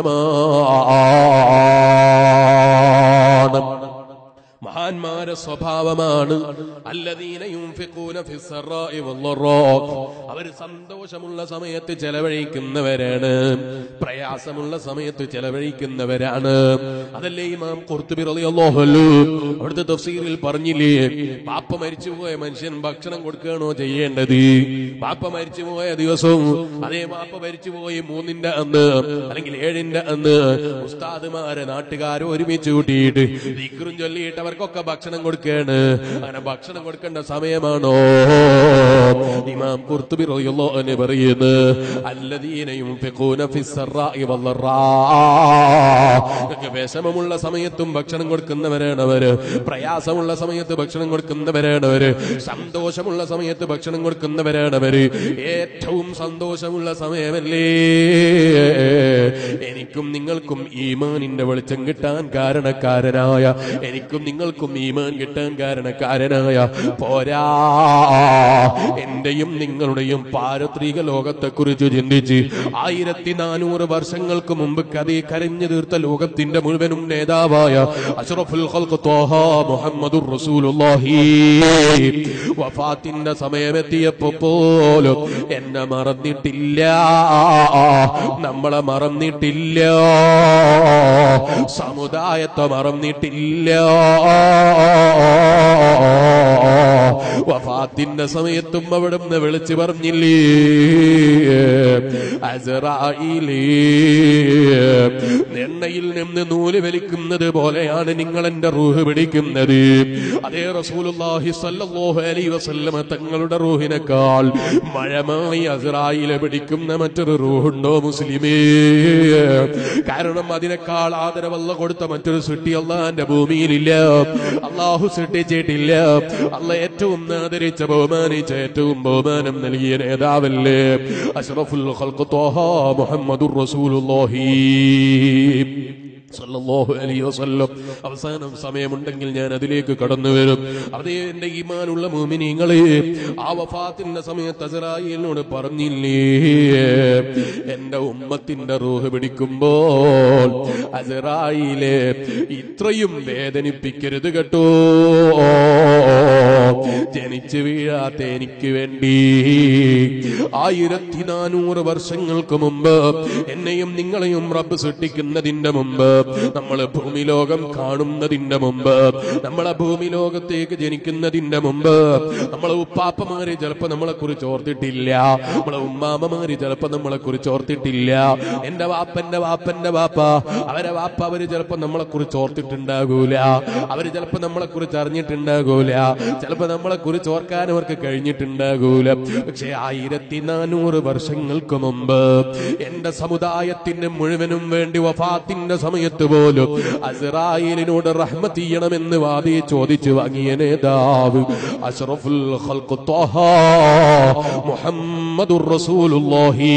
Speaker 1: ലക്ഷണമാണ് മഹാന്മാരെ സ്വഭാവമാണ് അല്ലദീന യുൻഫിഖൂന ഫിസ്സറാഇ വല്ലറാ അവർ സന്തോഷമുള്ള സമയത്ത് ചെലവഴിക്കുന്നവരാണ് പ്രയാസമുള്ള സമയത്ത് ചെലവഴിക്കുന്നവരാണ് അതല്ലേ ഇമാം ഖുർത്തുബി റളിയല്ലാഹു അൻഹു അവിടുത്തെ തഫ്സീറിൽ പറഞ്ഞില്ലേ പാപ്പ മരിച്ചുപോയ മനുഷ്യൻ ഭക്ഷണം കൊടുക്കുകയാണോ ചെയ്യേണ്ടത് പാപ്പ മരിച്ചുപോയ ദിവസവും അതേ പാപ്പ മരിച്ചുപോയി മൂന്നിന്റെ അന്ന് അല്ലെങ്കിൽ ഏഴിന്റെ അന്ന് ഉസ്താദുമാരെ നാട്ടുകാരെ ഒരുമിച്ച് കൂട്ടിയിട്ട് ദിക്റും ചൊല്ലിയിട്ട് അവർക്കൊക്കെ അവർക്കൊക്കെ ഭക്ഷണം കൊടുക്കുകയാണ് അങ്ങനെ ഭക്ഷണം കൊടുക്കേണ്ട സമയമാണോ ഇമാം കുർത്തുബി റളിയല്ലാഹു അൻഹു പറയുന്നു അല്ലദീന യുൻഫിഖൂന ഫിസ്സറാഇ വല്ലറാ നിങ്ങൾക്ക് വിഷമമുള്ള സമയത്തും ഭക്ഷണം കൊടുക്കുന്നവരാണ് അവര് പ്രയാസമുള്ള സമയത്ത് ഭക്ഷണം കൊടുക്കുന്നവരാണ് അവര് സന്തോഷമുള്ള സമയത്ത് ഭക്ഷണം കൊടുക്കുന്നവരാണ് അവര് ഏറ്റവും സന്തോഷമുള്ള സമയമല്ലേ എനിക്കും നിങ്ങൾക്കും ഈമാനിന്റെ വെളിച്ചം കിട്ടാൻ കാരണക്കാരനായ എനിക്കും നിങ്ങൾക്കും ഈമാൻ കിട്ടാൻ കാരണക്കാരനായ പോരാ എന്റെയും നിങ്ങളുടെയും പാരത്രിക ലോകത്തെക്കുറിച്ച് ചിന്തിച്ച് ആയിരത്തി നാനൂറ് വർഷങ്ങൾക്ക് മുമ്പ് കഥ കരഞ്ഞു തീർത്ത ലോകത്തിന്റെ മുഴുവനും നേതാവായ അഷ്റഫുൽ ഖൽഖ് ത്വാഹ മുഹമ്മദുർ റസൂലുള്ളാഹി വഫാത്തിന്റെ സമയമെത്തിയപ്പോ പോലും എന്നെ മറന്നിട്ടില്ല നമ്മളെ മറന്നിട്ടില്ല സമുദായത്തെ മറന്നിട്ടില്ല വഫാത്തിന്റെ സമയത്തും അവിടുന്ന് വിളിച്ചു പറഞ്ഞില്ലേ അസറായിലേ എണ്ണയിൽ നിന്ന് നൂല് വലിക്കുന്നത് പോലെയാണ് നിങ്ങൾ എന്റെ റൂഹ് പിടിക്കുന്നത് അതേ റസൂലുള്ളാഹി സ്വല്ലല്ലാഹു അലൈഹി വസല്ലമ തങ്ങളുടെ റൂഹിനേക്കാൾ മഴമായി അസറായിലെ പിടിക്കുന്ന മറ്റൊരു റൂഹുണ്ടോ മുസ്ലിമേ കാരണം അതിനേക്കാൾ ആദരവല്ല കൊടുത്ത മറ്റൊരു സൃഷ്ടി അള്ളാന്റെ ഭൂമിയിലില്ല അള്ളാഹു സൃഷ്ടിച്ചിട്ടില്ല അല്ല ഏറ്റവും ആദരിച്ച ബഹുമാനിച്ച ഏറ്റവും ബഹുമാനം നൽകിയ നേതാവല്ലേ അഷ്റഫുൽ ഖൽഖ് ത്വാഹ മുഹമ്മദുർ റസൂലുള്ളാഹി സല്ലല്ലാഹു അലൈഹി വസല്ലം അവസാനം സമയമുണ്ടെങ്കിൽ ഞാൻ അതിലേക്ക് കടന്നു വരും അതേ എന്റെ ഈമാനുള്ള മോമിനിങ്ങളെ ആ വഫാത്തിന്റെ സമയത്ത് അസറായിലിനോട് പറഞ്ഞില്ലേ എന്റെ ഉമ്മത്തിന്റെ റൂഹ് പിടിക്കുമ്പോൾ അസറായിലെ ഇത്രയും വേദനിപ്പിക്കരുത് കേട്ടോ ജനിച്ചു വീഴാത്ത എനിക്ക് വേണ്ടി ആയിരത്തി നാനൂറ് വർഷങ്ങൾക്ക് മുമ്പ് എന്നെയും നിങ്ങളെയും റബ്ബ് സൃഷ്ടിക്കുന്നതിന്റെ മുമ്പ് നമ്മൾ ഭൂമി ലോകം കാണുന്നതിന്റെ മുമ്പ് നമ്മളെ ഭൂമി ലോകത്തേക്ക് ജനിക്കുന്നതിന്റെ മുമ്പ് നമ്മളെ ഉപ്പാപ്പമാര് ചിലപ്പോ നമ്മളെ കുറിച്ച് ഓർത്തിട്ടില്ല നമ്മളെ ഉമ്മാമ്മമാര് ചിലപ്പോ നമ്മളെ കുറിച്ച് ഓർത്തിട്ടില്ല എന്റെ വാപ്പന്റെ വാപ്പന്റെ വാപ്പ അവരെ വാപ്പ അവര് ചിലപ്പോ നമ്മളെ കുറിച്ച് ഓർത്തിട്ടുണ്ടാകൂല അവര് ചിലപ്പോ നമ്മളെ കുറിച്ച് അറിഞ്ഞിട്ടുണ്ടാകൂല ചിലപ്പോ നമ്മളെ കുറിച്ച് ഓർക്കാൻ അവർക്ക് കഴിഞ്ഞിട്ടുണ്ടാകൂല പക്ഷെ ആയിരത്തി നാനൂറ് വർഷങ്ങൾക്ക് മുമ്പ് എന്റെ സമുദായത്തിന് മുഴുവനും വേണ്ടി വഫാത്തിന്റെ സമയത്ത് പോലും അസ്രായേലിനോട് റഹ്മത്ത് ചെയ്യണമെന്ന് വാദി ചോദിച്ചു വാങ്ങിയ നേതാവ് അഷ്റഫുൽ ഖൽഖ് ത്വഹ മുഹമ്മദുർ റസൂലുള്ളാഹി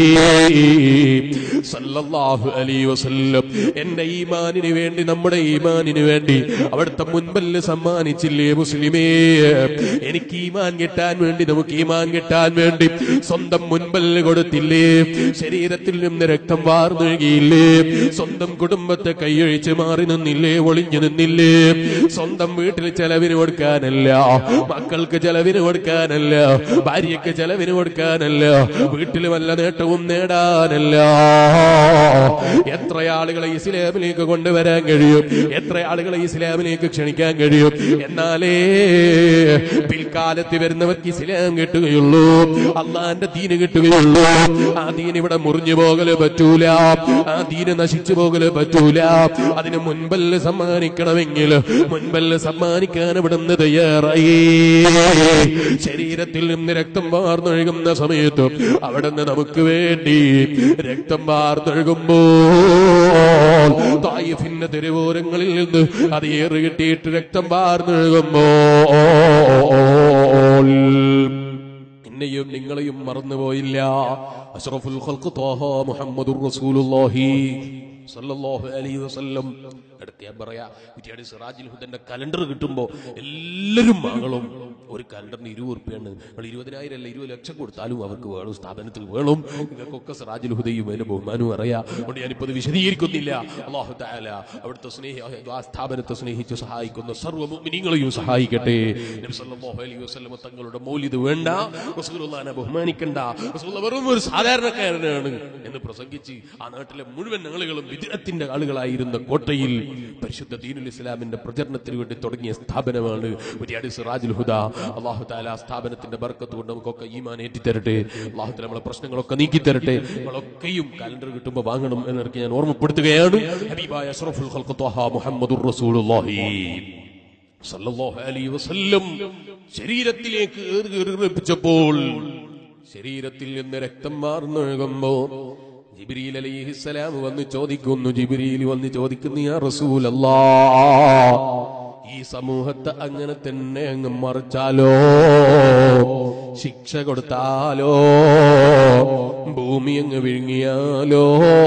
Speaker 1: സല്ലല്ലാഹു അലൈഹി വസല്ലം എന്റെ ഈമാനിന് വേണ്ടി നമ്മുടെ ഈമാനിന് വേണ്ടി അവിടുത്തെ മുൻപല്ല് സമ്മാനിച്ചില്ലേ മുസ്ലിമേ എനിക്ക് ഈമാൻ കിട്ടാൻ വേണ്ടി നമുക്ക് ഈമാൻ കിട്ടാൻ വേണ്ടി സ്വന്തം മുൻപല്ല് കൊടുത്തില്ലേ ശരീരത്തിൽ നിന്ന് രക്തം വാർന്നൊഴുകിയില്ലേ സ്വന്തം കുടുംബത്തെ കൈയൊഴിച്ച് മാറി നിന്നില്ലേ ഒളിഞ്ഞു നിന്നില്ലേ സ്വന്തം വീട്ടിൽ ചെലവിന് കൊടുക്കാനല്ല മക്കൾക്ക് ചെലവിന് കൊടുക്കാനല്ല ഭാര്യയ്ക്ക് ചെലവിന് കൊടുക്കാനല്ല വീട്ടിൽ വല്ല നേട്ടവും നേടാനല്ല എത്ര ആളുകളെ ഇസ്ലാമിലേക്ക് കൊണ്ടുവരാൻ കഴിയും എത്ര ആളുകളെ ഇസ്ലാമിലേക്ക് ക്ഷണിക്കാൻ കഴിയും എന്നാലേ പിൽക്കാലത്ത് വരുന്നവർക്ക് ഇസ്ലാം കിട്ടുകയുള്ളൂ അള്ളാന്റെ ദീന് കിട്ടുകയുള്ളൂ ആ ദീൻ ഇവിടെ മുറിഞ്ഞു പോകല് പറ്റൂല ആ ദീന് നശിച്ചു പോകല് പറ്റൂല അതിന് മുൻപല്ല് സമ്മാനിക്കണമെങ്കിൽ മുൻപല്ല് സമ്മാനിക്കാൻ ഇവിടുന്ന് തയ്യാറായി ശരീരത്തിൽ നിന്ന് രക്തം വാർന്നൊഴുകുന്ന സമയത്ത് അവിടുന്ന് നമുക്ക് വേണ്ടി രക്തം വാർന്നൊഴുകുമ്പോൾ തായിഫിന്റെ തെരുവോരങ്ങളിൽ നിന്ന് അത് ഏറ് കിട്ടിയിട്ട് രക്തം വാർന്നൊഴുകുമ്പോൾ എന്നെയും നിങ്ങളെയും മറന്നുപോയില്ല അഷ്റഫുൽ ഖൽഖ് ത്വാഹ മുഹമ്മദുർ റസൂലുള്ളാഹി സല്ലല്ലാഹു അലൈഹി വസല്ലം അടുത്ത് ഞാൻ പറയാ കുറ്റിയാടി സിറാജുൽ ഹുദന്റെ കലണ്ടർ കിട്ടുമ്പോ എല്ലാവരും മകളും ഒരു കലണ്ടറിന് ഇരുപത് റുപ്യാണ് നിങ്ങൾ ഇരുപതിനായിരം അല്ല ഇരുപത് ലക്ഷം കൊടുത്താലും അവർക്ക് വേണം സ്ഥാപനത്തിൽ വേണം നിങ്ങൾക്കൊക്കെ സിറാജുൽ ഹുദയും അതിന്റെ ബഹുമാനവും അറിയാം അതുകൊണ്ട് ഞാനിപ്പോ ഇത് വിശദീകരിക്കുന്നില്ല അള്ളാഹു താല അവിടുത്തെ സ്നേഹി ആ സ്ഥാപനത്തെ സ്നേഹിച്ച് സഹായിക്കുന്ന സർവ്വ മുഅ്മിനീങ്ങളെയും സഹായിക്കട്ടെ നബി സല്ലല്ലാഹു അലൈഹി വസല്ലം തങ്ങളുടെ മൗലിദ് വേണ്ട റസൂലുള്ളാഹിനെ ബഹുമാനിക്കണ്ട റസൂലുള്ള വെറും ഒരു സാധാരണക്കാരനാണ് എന്ന് പ്രസംഗിച്ച് ആ നാട്ടിലെ മുഴുവൻ ആളുകളും വിദ്യത്തിന്റെ ആളുകളായിരുന്ന കോട്ടയിൽ പരിശുദ്ധ ദീനുൽ ഇസ്ലാമിന്റെ പ്രചരണത്തിന് വേണ്ടി തുടങ്ങിയ സ്ഥാപനമാണ് ഉരിയാടി സിറാജുൽ ഹുദ അള്ളാഹു താല ആ സ്ഥാപനത്തിന്റെ ബർക്കത്ത് കൊണ്ട് നമുക്കൊക്കെ ഈമാൻ ഏറ്റിത്തരട്ടെ അള്ളാഹു താല നമ്മളെ പ്രശ്നങ്ങളൊക്കെ നീക്കി തരട്ടെ നമ്മളൊക്കെയും കലണ്ടർ കിട്ടുമ്പോൾ വാങ്ങണം എന്നൊക്കെ ഞാൻ ഓർമ്മപ്പെടുത്തുകയാണ് ഹബീബായ അഷ്റഫുൽ ഖൽഖ് ത്വഹ മുഹമ്മദുർ റസൂലുള്ളാഹി സല്ലല്ലാഹു അലൈഹി വസല്ലം ശരീരത്തിലേക്ക് ഏറിപ്പിച്ചപ്പോൾ ശരീരത്തിൽ നിന്ന് രക്തം മാർന്നൊഴുകുമ്പോ ജിബ്രീൽ അലൈഹിസ്സലാം വന്ന് ചോദിക്കുന്നു ജിബ്രീൽ വന്ന് ചോദിക്കുന്നു യാ റസൂലല്ലാ ഈ സമൂഹത്തെ അങ്ങനെ തന്നെ അങ്ങ് മറിച്ചാലോ ശിക്ഷ കൊടുത്താലോ ഭൂമി അങ്ങ് വിഴുങ്ങിയാലോ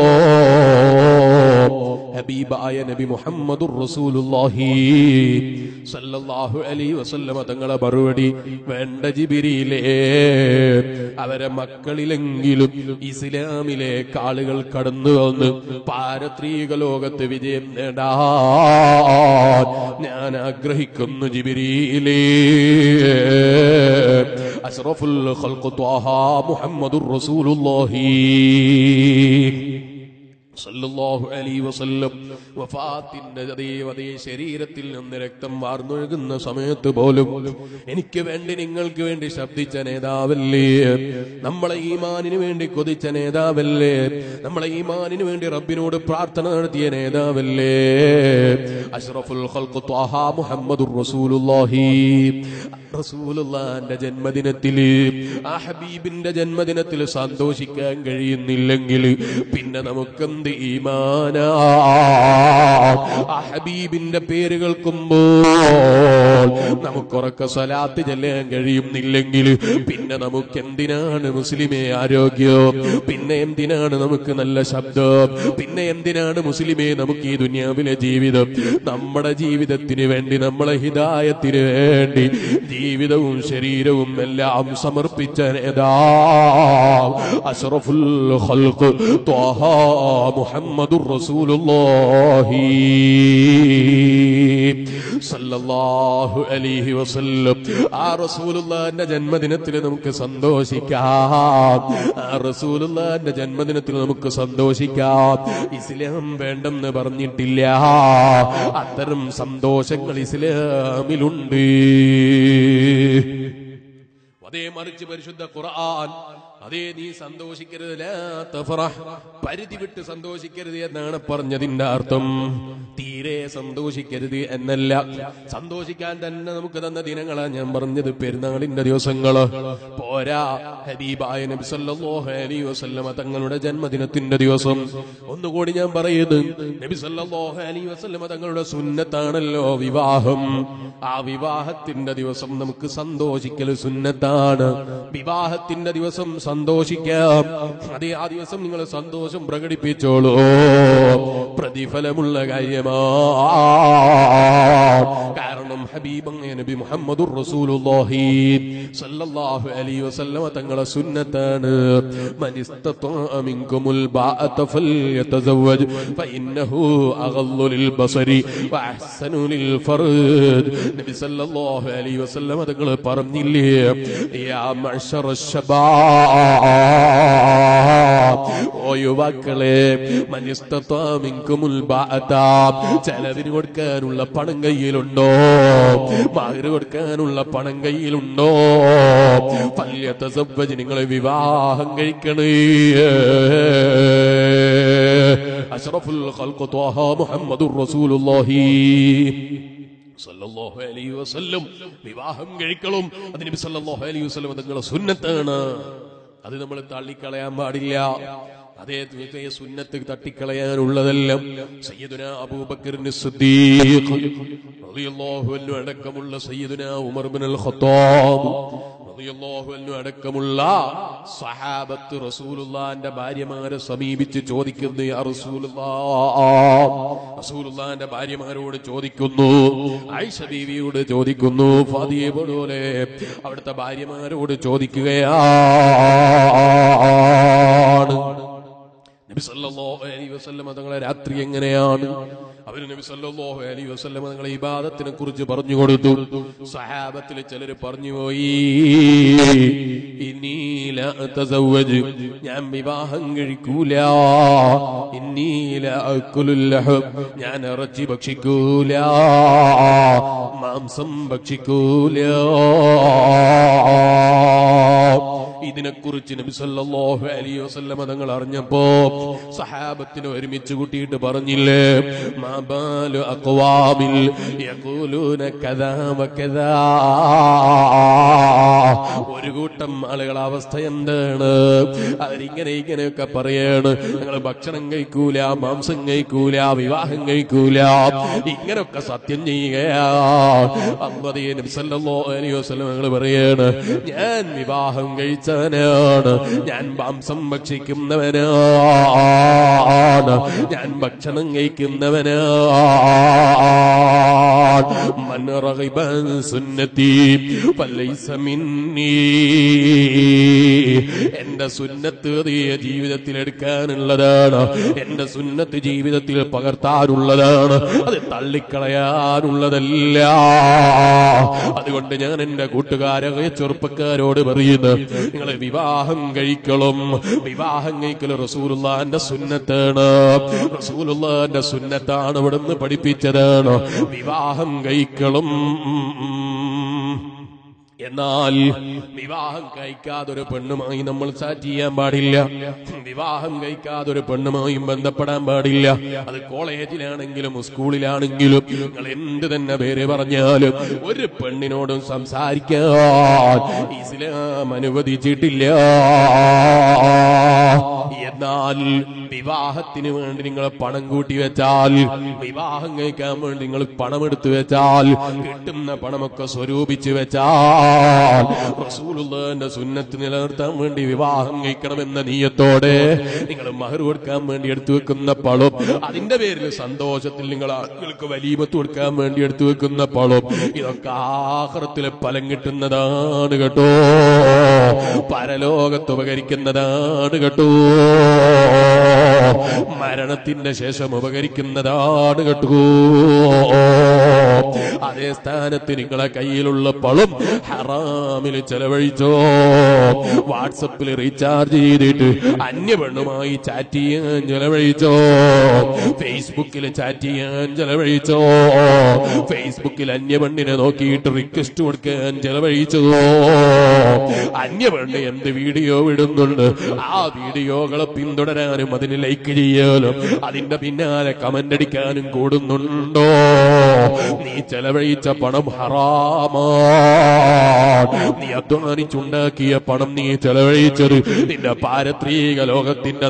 Speaker 1: ഹബീബായ നബി മുഹമ്മദുർ റസൂലുള്ളാഹി സല്ലല്ലാഹു അലൈഹി വസല്ലമ തങ്ങളെ മറുപടി വേണ്ട ജിബിരിയിലേ അവരെ മക്കളിലെങ്കിലും ഇസ്ലാമിലേക്ക് ആളുകൾ കടന്നു വന്ന് പാരത്രീക ലോകത്ത് വിജയം നേടാൻ ഞാൻ ആഗ്രഹിക്കുന്നു ജിബിരിയിലേ അഷ്റഫുൽ ഖൽഖ് ത്വാഹ മുഹമ്മദുർ റസൂലുള്ളാഹി സല്ലല്ലാഹു അലൈഹി വസല്ലം വഫാത്തിന്റെ അതേ അതേ ശരീരത്തിൽ നിന്ന് രക്തം വാർന്നൊഴുകുന്ന സമയത്ത് പോലും എനിക്ക് വേണ്ടി നിങ്ങൾക്ക് വേണ്ടി ശബ്ദിച്ച നേതാവല്ലേ നമ്മളെ ഈമാനിന് വേണ്ടി കൊതിച്ച നേതാവല്ലേ നമ്മളെ ഈമാനിന് വേണ്ടി റബ്ബിനോട് പ്രാർത്ഥന നടത്തിയ നേതാവല്ലേ അഷ്റഫുൽ ഖൽഖ് ത്വാഹ മുഹമ്മദുർ റസൂലുള്ളാഹി റസൂലുള്ളാന്റെ ജന്മദിനത്തില് ആ ഹബീബിന്റെ ജന്മദിനത്തിൽ സന്തോഷിക്കാൻ കഴിയുന്നില്ലെങ്കിൽ പിന്നെ നമുക്കെന്ത് ഈമാനാ ആ ഹബീബിന്റെ പേര് കേൾക്കുമ്പോൾ നമുക്കുറക്ക സ്വലാത്ത് ചെല്ലാൻ കഴിയുന്നില്ലെങ്കിൽ പിന്നെ നമുക്ക് എന്തിനാണ് മുസ്ലിമെ ആരോഗ്യം പിന്നെ എന്തിനാണ് നമുക്ക് നല്ല ശബ്ദം പിന്നെ എന്തിനാണ് മുസ്ലിമെ നമുക്ക് ഈ ദുനിയാവിലെ ജീവിതം നമ്മുടെ ജീവിതത്തിന് വേണ്ടി നമ്മളെ ഹിതായത്തിന് വേണ്ടി ജീവിതവും ശരീരവും എല്ലാം സമർപ്പിച്ച നേതാ അഷ്റഫുൽ ഖൽഖ് ത്വാഹ മുഹമ്മദുർ റസൂലുള്ളാഹി സല്ലല്ലാഹു അലൈഹി വസല്ലം ആ റസൂലുള്ളാഹിന്റെ ജന്മദിനത്തിൽ നമുക്ക് സന്തോഷിക്കാം ആ റസൂലുള്ളാഹിന്റെ ജന്മദിനത്തിൽ നമുക്ക് സന്തോഷിക്കാം ഇസ്ലാം വേണ്ടെന്ന് പറഞ്ഞിട്ടില്ല അത്തരം സന്തോഷങ്ങൾ ഇസ്ലാമിലുണ്ട് അതേ മറിച്ച് പരിശുദ്ധ ഖുർആൻ അതേ നീ സന്തോഷിക്കരുത് ലാ തഫറഹ്. പരിധി വിട്ട് സന്തോഷിക്കരുത് എന്നാണ് പറഞ്ഞതിന്റെ അർത്ഥം തീരെ സന്തോഷിക്കരുത് എന്നല്ല സന്തോഷിക്കാൻ തന്നെ നമുക്ക് തന്ന ദിനങ്ങളാ ഞാൻ പറഞ്ഞത് പെരുന്നാളിന്റെ ദിവസങ്ങള് പോരാ ഹബീബായ നബി സല്ലല്ലാഹു അലൈഹി വസല്ലമ തങ്ങളുടെ ജന്മദിനത്തിന്റെ ദിവസം ഒന്നുകൂടി ഞാൻ പറയുന്നത് നബി സല്ലല്ലാഹു അലൈഹി വസല്ലമ തങ്ങളുടെ സുന്നത്താണല്ലോ വിവാഹം ആ വിവാഹത്തിന്റെ ദിവസം നമുക്ക് സന്തോഷിക്കൽ സുന്നത്താണ് വിവാഹത്തിന്റെ ദിവസം സന്തോഷിക്കാം അതേ ആ ദിവസം നിങ്ങൾ സന്തോഷം പ്രകടിപ്പിച്ചോളൂ പ്രതിഫലമുള്ള കാര്യമാ കാരണം ഹബീബങ്ങ നബി മുഹമ്മദുർ റസൂലുള്ളാഹി സല്ലല്ലാഹു അലൈഹി വസല്ലമ തങ്ങളെ സുന്നത്താണ് മൻ ഇസ്തതാഅ മിൻകുമുൽ ബാഅത ഫൽയതസവ്വജ് ഫഇന്നഹു അഗല്ലു ലിൽബസരി വഅഹ്സനു ലിൽഫർജ് നബി സല്ലല്ലാഹു അലൈഹി വസല്ലമ തങ്ങൾ പറഞ്ഞില്ലേ യാ മഅ്ശറ ശബാബ് ഓ യുവാക്കളെ മൻ ഇസ്തതാഅ മിൻകുമുൽ ബാഅത ചെലവിന് കൊടുക്കാനുള്ള പണം കയ്യിലുണ്ടോ മഹർ കൊടുക്കാനുള്ള പണം കയ്യിലുണ്ടോ ഫല്യതസവ്വജ് നിങ്ങളെ വിവാഹം കഴിക്കണേ അഷ്റഫുൽ ഖൽഖ് ത്വാഹ മുഹമ്മദുർ റസൂലുള്ളാഹി സല്ലല്ലാഹു അലൈഹി വസല്ലം വിവാഹം കഴിക്കണം അത് നബി സല്ലല്ലാഹു അലൈഹി വസല്ലം തങ്ങളുടെ സുന്നത്താണ് അത് നമ്മൾ തള്ളിക്കളയാൻ പാടില്ല അതേ തീർച്ചയ സുന്നത്ത് തട്ടിക്കളയാനുള്ളതെല്ലാം സയ്യിദുന അബൂബക്കറിന് സിദ്ദീഖ് റളിയല്ലാഹു അൻഹു അടക്കമുള്ള സയ്യിദുന ഉമർ ഇബ്നുൽ ഖത്താബ് റളിയല്ലാഹു അൻഹു അടക്കമുള്ള സഹാബത്ത് റസൂലുള്ളാന്റെ ഭാര്യമാരെ സമീപിച്ച് ചോദിക്കുന്നു യാ റസൂലുള്ളാഹ് റസൂലുള്ളാന്റെ ഭാര്യമാരോട് ചോദിക്കുന്നു ആയിഷ ബീവിയോട് ചോദിക്കുന്നു ഫാദിയെ പോലെ അവിടുത്തെ ഭാര്യമാരോട് ചോദിക്കുകയാണ് നബി സല്ലല്ലാഹു അലൈഹി വസല്ലമ തങ്ങളെ രാത്രി എങ്ങനെയാണ് അവർ നബി സല്ലല്ലാഹു അലൈഹി വസല്ലമ തങ്ങളെ ഇബാദത്തിനെ കുറിച്ച് പറഞ്ഞു കൊടുത്തു സഹാബത്തിൽ ചിലർ പറഞ്ഞു പോയി ഇന്നീ ലാ തസവ്വജ് ഞാൻ വിവാഹം കഴിക്കൂല ഇന്നീ ലാ അക്കുലുൽ ലഹം ഞാൻ ഇറച്ചി ഭക്ഷിക്കൂല മാംസം ഭക്ഷിക്കൂല ഇതിനെക്കുറിച്ച് നബി സല്ലല്ലാഹു അലൈഹി വസല്ലമ തങ്ങൾ അറിഞ്ഞപ്പോ സഹാബത്തിനെ ഒരുമിച്ച് കൂട്ടിയിട്ട് പറഞ്ഞില്ലേ മാ ബാലു അഖ്വാമിൽ യഖൂലൂന കദാ വകദാ ഒരു കൂട്ടം ആളുകളെ അവസ്ഥ എന്താണ് അവരിങ്ങനെ ഇങ്ങനെയൊക്കെ പറയാണ് ഞങ്ങൾ ഭക്ഷണം കഴിക്കൂല മാംസം കഴിക്കൂല വിവാഹം കഴിക്കൂല ഇങ്ങനൊക്കെ സത്യം ചെയ്യുകയാ അമ്പതീ നബ്സല്ലോ അലൈഹി വസല്ലം ഞങ്ങൾ പറയാണ് ഞാൻ വിവാഹം കഴിച്ചവനാണ് ഞാൻ മാംസം ഭക്ഷിക്കുന്നവനാണ് ഞാൻ ഭക്ഷണം കഴിക്കുന്നവനാണ് മൻ റഗിബ അൻ സുന്നത്തി ഫലൈസ മിന്നീ എന്റെ സുന്നത്ത് തീയ ജീവിതത്തിൽ എടുക്കാനുള്ളതാണ് എന്റെ സുന്നത്ത് ജീവിതത്തിൽ പകർത്താനുള്ളതാണ് അത് തള്ളിക്കളയാനുള്ളതല്ല അതുകൊണ്ട് ഞാൻ എന്റെ കൂട്ടുകാരെ ചെറുപ്പക്കാരോട് പറയുന്നു നിങ്ങൾ വിവാഹം കഴിക്കണം വിവാഹം കഴിക്കൽ റസൂലുള്ളാന്റെ സുന്നത്താണ് റസൂലുള്ളാന്റെ സുന്നത്താണ് ഇവിടുന്ന് പഠിപ്പിച്ചതാണ് വിവാഹം കഴിക്കണം എന്നാൽ വിവാഹം കഴിക്കാതെ ഒരു പെണ്ണുമായി നമ്മൾ സാറ്റ് ചെയ്യാൻ പാടില്ല വിവാഹം കഴിക്കാതെ ഒരു പെണ്ണുമായും ബന്ധപ്പെടാൻ പാടില്ല അത് കോളേജിലാണെങ്കിലും സ്കൂളിലാണെങ്കിലും നിങ്ങൾ എന്ത് തന്നെ പേര് പറഞ്ഞാലും ഒരു പെണ്ണിനോടും സംസാരിക്കാൻ ഇസ്ലാം അനുവദിച്ചിട്ടില്ല എന്നാൽ വിവാഹത്തിന് വേണ്ടി നിങ്ങൾ പണം കൂട്ടി വെച്ചാൽ വിവാഹം കഴിക്കാൻ വേണ്ടി നിങ്ങൾ പണം എടുത്തു വെച്ചാൽ കിട്ടുന്ന പണമൊക്കെ സ്വരൂപിച്ച് വെച്ചാൽ റസൂലുള്ളാന്റെ സുന്നത്ത് നിലനിർത്താൻ വേണ്ടി വിവാഹം കഴിക്കണമെന്ന നീയത്തോടെ നിങ്ങൾ മഹർ കൊടുക്കാൻ വേണ്ടി എടുത്തു വെക്കുന്ന പണം അതിന്റെ പേരിൽ സന്തോഷത്തിൽ നിങ്ങൾ ആളുകൾക്ക് വലിയമത്ത് കൊടുക്കാൻ വേണ്ടി എടുത്തു വെക്കുന്ന പണം ഇതൊക്കെ ആഹ്റത്തിലെ ഫലം കിട്ടുന്നതാണ് കേട്ടോ പരലോകത്ത് ഉപകരിക്കുന്നതാണ് കേട്ടോ മരണത്തിന്റെ ശേഷം ഉപകരിക്കുന്നതാണ് കേട്ടോ അതേ സ്ഥാനത്ത് നിങ്ങളെ കയ്യിലുള്ള പണം ഹറാമിൽ ചെലവഴിച്ചോ വാട്സപ്പിൽ റീചാർജ് ചെയ്തിട്ട് അന്യ പെണ്ണുമായി ചാറ്റ് ചെയ്യാൻ ചെലവഴിച്ചോ ഫേസ്ബുക്കിൽ ചാറ്റ് ചെയ്യാൻ ചെലവഴിച്ചോ ഫേസ്ബുക്കിൽ അന്യ പെണ്ണിനെ നോക്കിയിട്ട് റിക്വസ്റ്റ് കൊടുക്കാൻ ചെലവഴിച്ചോ അന്യ പെണ്ണ് എന്ത് വീഡിയോ വിടുന്നുണ്ട് ആ വീഡിയോകളെ പിന്തുടരാനും അതിന് ലൈക്ക് ചെയ്യാനും അതിന്റെ പിന്നാലെ കമന്റ് അടിക്കാനും കൂടുന്നുണ്ടോ നീ ചെലവഴിച്ച പണം ഹറാമാ നീ അധ്വാനിച്ചുണ്ടാക്കിയ പണം നീ ചെലവഴിച്ചത് നിന്റെ പാരത്രിക ലോകത്തിന്റെ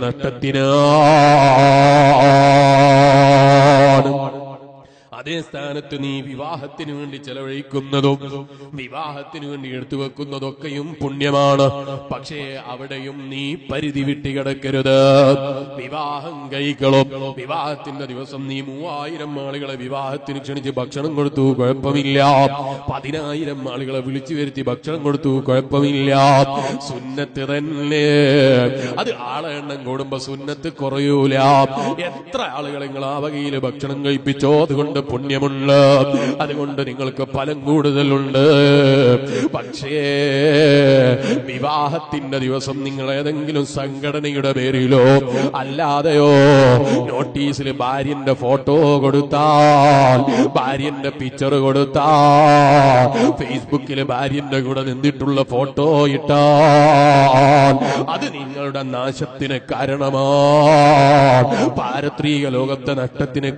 Speaker 1: നഷ്ടത്തിനാണ് അതേ സ്ഥാനത്ത് നീ വിവാഹത്തിന് വേണ്ടി ചെലവഴിക്കുന്നതും വിവാഹത്തിന് വേണ്ടി എടുത്തു വെക്കുന്നതൊക്കെയും പുണ്യമാണ് പക്ഷേ അവിടെയും നീ പരിധി വിട്ടി കിടക്കരുത് വിവാഹം കഴിക്കണം വിവാഹത്തിന്റെ ദിവസം നീ മൂവായിരം ആളുകളെ വിവാഹത്തിന് ക്ഷണിച്ച് ഭക്ഷണം കൊടുത്തു കുഴപ്പമില്ല പതിനായിരം ആളുകളെ വിളിച്ചു വരുത്തി ഭക്ഷണം കൊടുത്തു കുഴപ്പമില്ല സുന്നത്ത് തന്നെ അത് ആളെ എണ്ണം കൂടുമ്പോ സുന്നത്ത് കുറയൂല എത്ര ആളുകളെ നിങ്ങൾ ആ വകയിൽ ഭക്ഷണം കഴിപ്പിച്ചോ അതുകൊണ്ട് പുണ്യമുണ്ട് അതുകൊണ്ട് നിങ്ങൾക്ക് ഫലം കൂടുതലുണ്ട് പക്ഷേ വിവാഹത്തിന്റെ ദിവസം നിങ്ങൾ ഏതെങ്കിലും സംഘടനയുടെ പേരിലോ അല്ലാതെയോ നോട്ടീസിൽ ഭാര്യന്റെ ഫോട്ടോ കൊടുത്താൽ ഭാര്യന്റെ പിക്ചർ കൊടുത്താൽ ഫേസ്ബുക്കിൽ ഭാര്യന്റെ കൂടെ നിന്നിട്ടുള്ള ഫോട്ടോ ഇട്ടാൽ അത് നിങ്ങളുടെ നാശത്തിന് കാരണമാണ് പാരത്രിക ലോകത്തെ നഷ്ടത്തിന്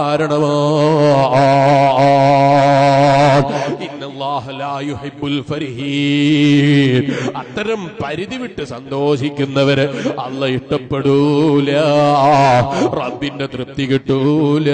Speaker 1: കാരണമാണ് ഇന്നല്ലാഹ ലാ യുഹിബ്ബുൽ ഫരിഹീൻ അത്തരം പരിധി വിട്ട് സന്തോഷിക്കുന്നവര് അല്ല ഇഷ്ടപ്പെടൂല റബ്ബിന്റെ തൃപ്തി കിട്ടൂല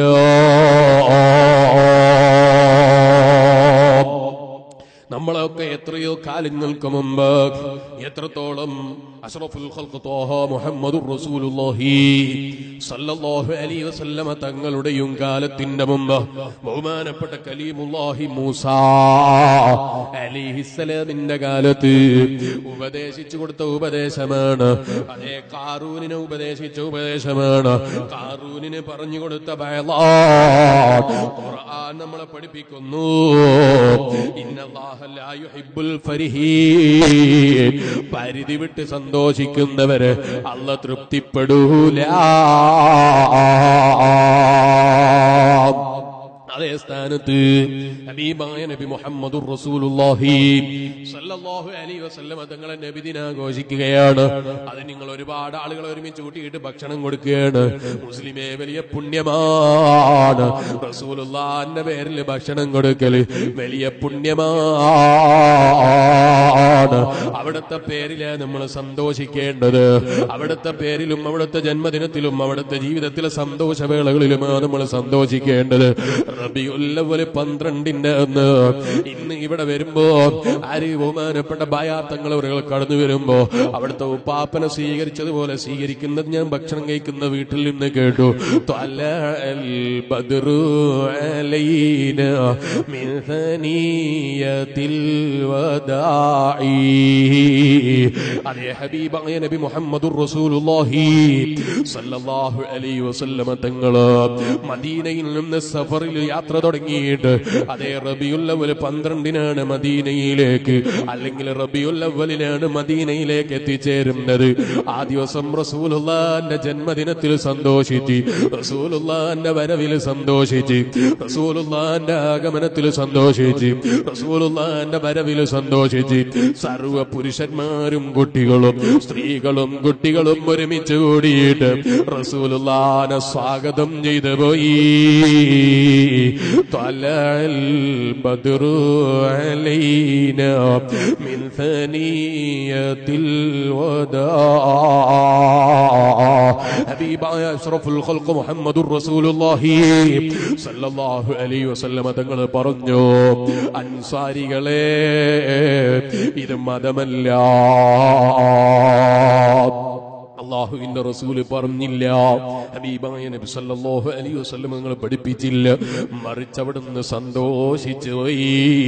Speaker 1: നമ്മളൊക്കെ എത്രയോ കാലങ്ങൾക്ക് മുമ്പ് എത്രത്തോളം അഷ്റഫുൽ ഖൽഖ് ത്വാഹ മുഹമ്മദുർ റസൂലുള്ളാഹി സല്ലല്ലാഹു അലൈഹി വസല്ലമ തങ്ങളുടെയും കാലത്തിന്റെ മുമ്പ് ബഹുമാനപ്പെട്ട കലീമുല്ലാഹി മൂസ അലിഹിസ്സലാമിന്റെ കാലത്ത് ഉപദേശിച്ചു കൊടുത്ത ഉപദേശമാണ് അതേ കാറൂനിനെ ഉപദേശിച്ച ഉപദേശമാണ് കാറൂനിന് പറഞ്ഞു കൊടുത്ത ബയലാൻ ഖുർആൻ നമ്മളെ പഠിപ്പിക്കുന്നു ഇന്നല്ലാഹ ലാ യുഹിബ്ബുൽ ഫരിഹീൻ പരിധി വിട്ട് സന്തോഷിക്കുന്നവര് അല്ല തൃപ്തിപ്പെടൂല അതേ സ്ഥാനത്ത് ഹബീബായ നബി മുഹമ്മദുർ റസൂലുള്ളാഹി സല്ലല്ലാഹു അലൈഹി വസല്ലമ തങ്ങളെ നബിദിന ആഘോഷിക്കുകയാണ് അത് നിങ്ങൾ ഒരുപാട് ആളുകൾ ഒരുമിച്ച് കൂട്ടിയിട്ട് ഭക്ഷണം കൊടുക്കുകയാണ് മുസ്ലിമേ വലിയ പുണ്യമാണ് റസൂലുള്ളാന്റെ പേരിൽ ഭക്ഷണം കൊടുക്കൽ വലിയ പുണ്യമാണ് അവിടുത്തെ പേരിലെ നമ്മൾ സന്തോഷിക്കേണ്ടത് അവിടുത്തെ പേരിലും അവിടുത്തെ ജന്മദിനത്തിലും അവിടുത്തെ ജീവിതത്തിലെ സന്തോഷവേളകളിലുമാണ് നമ്മൾ സന്തോഷിക്കേണ്ടത് റബിയുല്ലവല് പന്ത്രണ്ടിന്റെ അന്ന് ഇന്ന് ഇവിടെ വരുമ്പോ ആര് ബഹുമാനപ്പെട്ട ബയാത്തങ്ങൾ അവരുകൾ കടന്നു വരുമ്പോ അവിടുത്തെ ഉപ്പാപ്പനെ സ്വീകരിച്ചതുപോലെ സ്വീകരിക്കുന്നത് ഞാൻ ഭക്ഷണം കഴിക്കുന്ന വീട്ടിൽ നിന്ന് കേട്ടു ത്വലഅൽ ബദ്റു അലൈന മിൻ ثنيةിൽ വദാഇ അതേ ഹബീബായ നബി മുഹമ്മദുർ റസൂലുള്ളാഹി സല്ലല്ലാഹു അലൈഹി വസല്ലമ തങ്ങള് മദീനയിൽ നിന്ന് സഫറിൽ യാത്ര തുടങ്ങിയിട്ട് അതേ റബിയുൽ അവൽ പന്ത്രണ്ടിനാണ് മദീനയിലേക്ക് അല്ലെങ്കിൽ റബിയുൽ അവലിനാണ് മദീനയിലേക്ക് എത്തിച്ചേരുന്നത് ആ ദിവസം റസൂലുള്ളാന്റെ ജന്മദിനത്തിൽ സന്തോഷിച്ച് റസൂലുള്ളാന്റെ വരവിൽ സന്തോഷിച്ച് റസൂലുള്ളാന്റെ ആഗമനത്തിൽ സന്തോഷിച്ച് റസൂലുള്ളാന്റെ വരവിൽ സന്തോഷിച്ച് സർവ പുരുഷന്മാരും കുട്ടികളും സ്ത്രീകളും കുട്ടികളും ഒരുമിച്ച് കൂടിയിട്ട് റസൂലുള്ളാനെ സ്വാഗതം ചെയ്തു പോയി ത്വലഅൽ ബദ്റു അലൈന മിൻ ثنيةിൽ വദാ ഹബീബായ അഷ്റഫുൽ ഖൽഖ് മുഹമ്മദുർ റസൂലുള്ളാഹി സല്ലല്ലാഹു അലൈഹി വസല്ലമ തങ്ങൾ പറഞ്ഞു അൻസാരികളെ ഇത് മതമല്ല അള്ളാഹുവിന്റെ റസൂല് പറഞ്ഞില്ല ഹബീബായ നബി സല്ലല്ലാഹു അലൈഹി വസല്ലം നിങ്ങൾ പഠിപ്പിച്ചില്ല മറിച്ച് അവിടുന്ന് സന്തോഷിച്ചു പോയി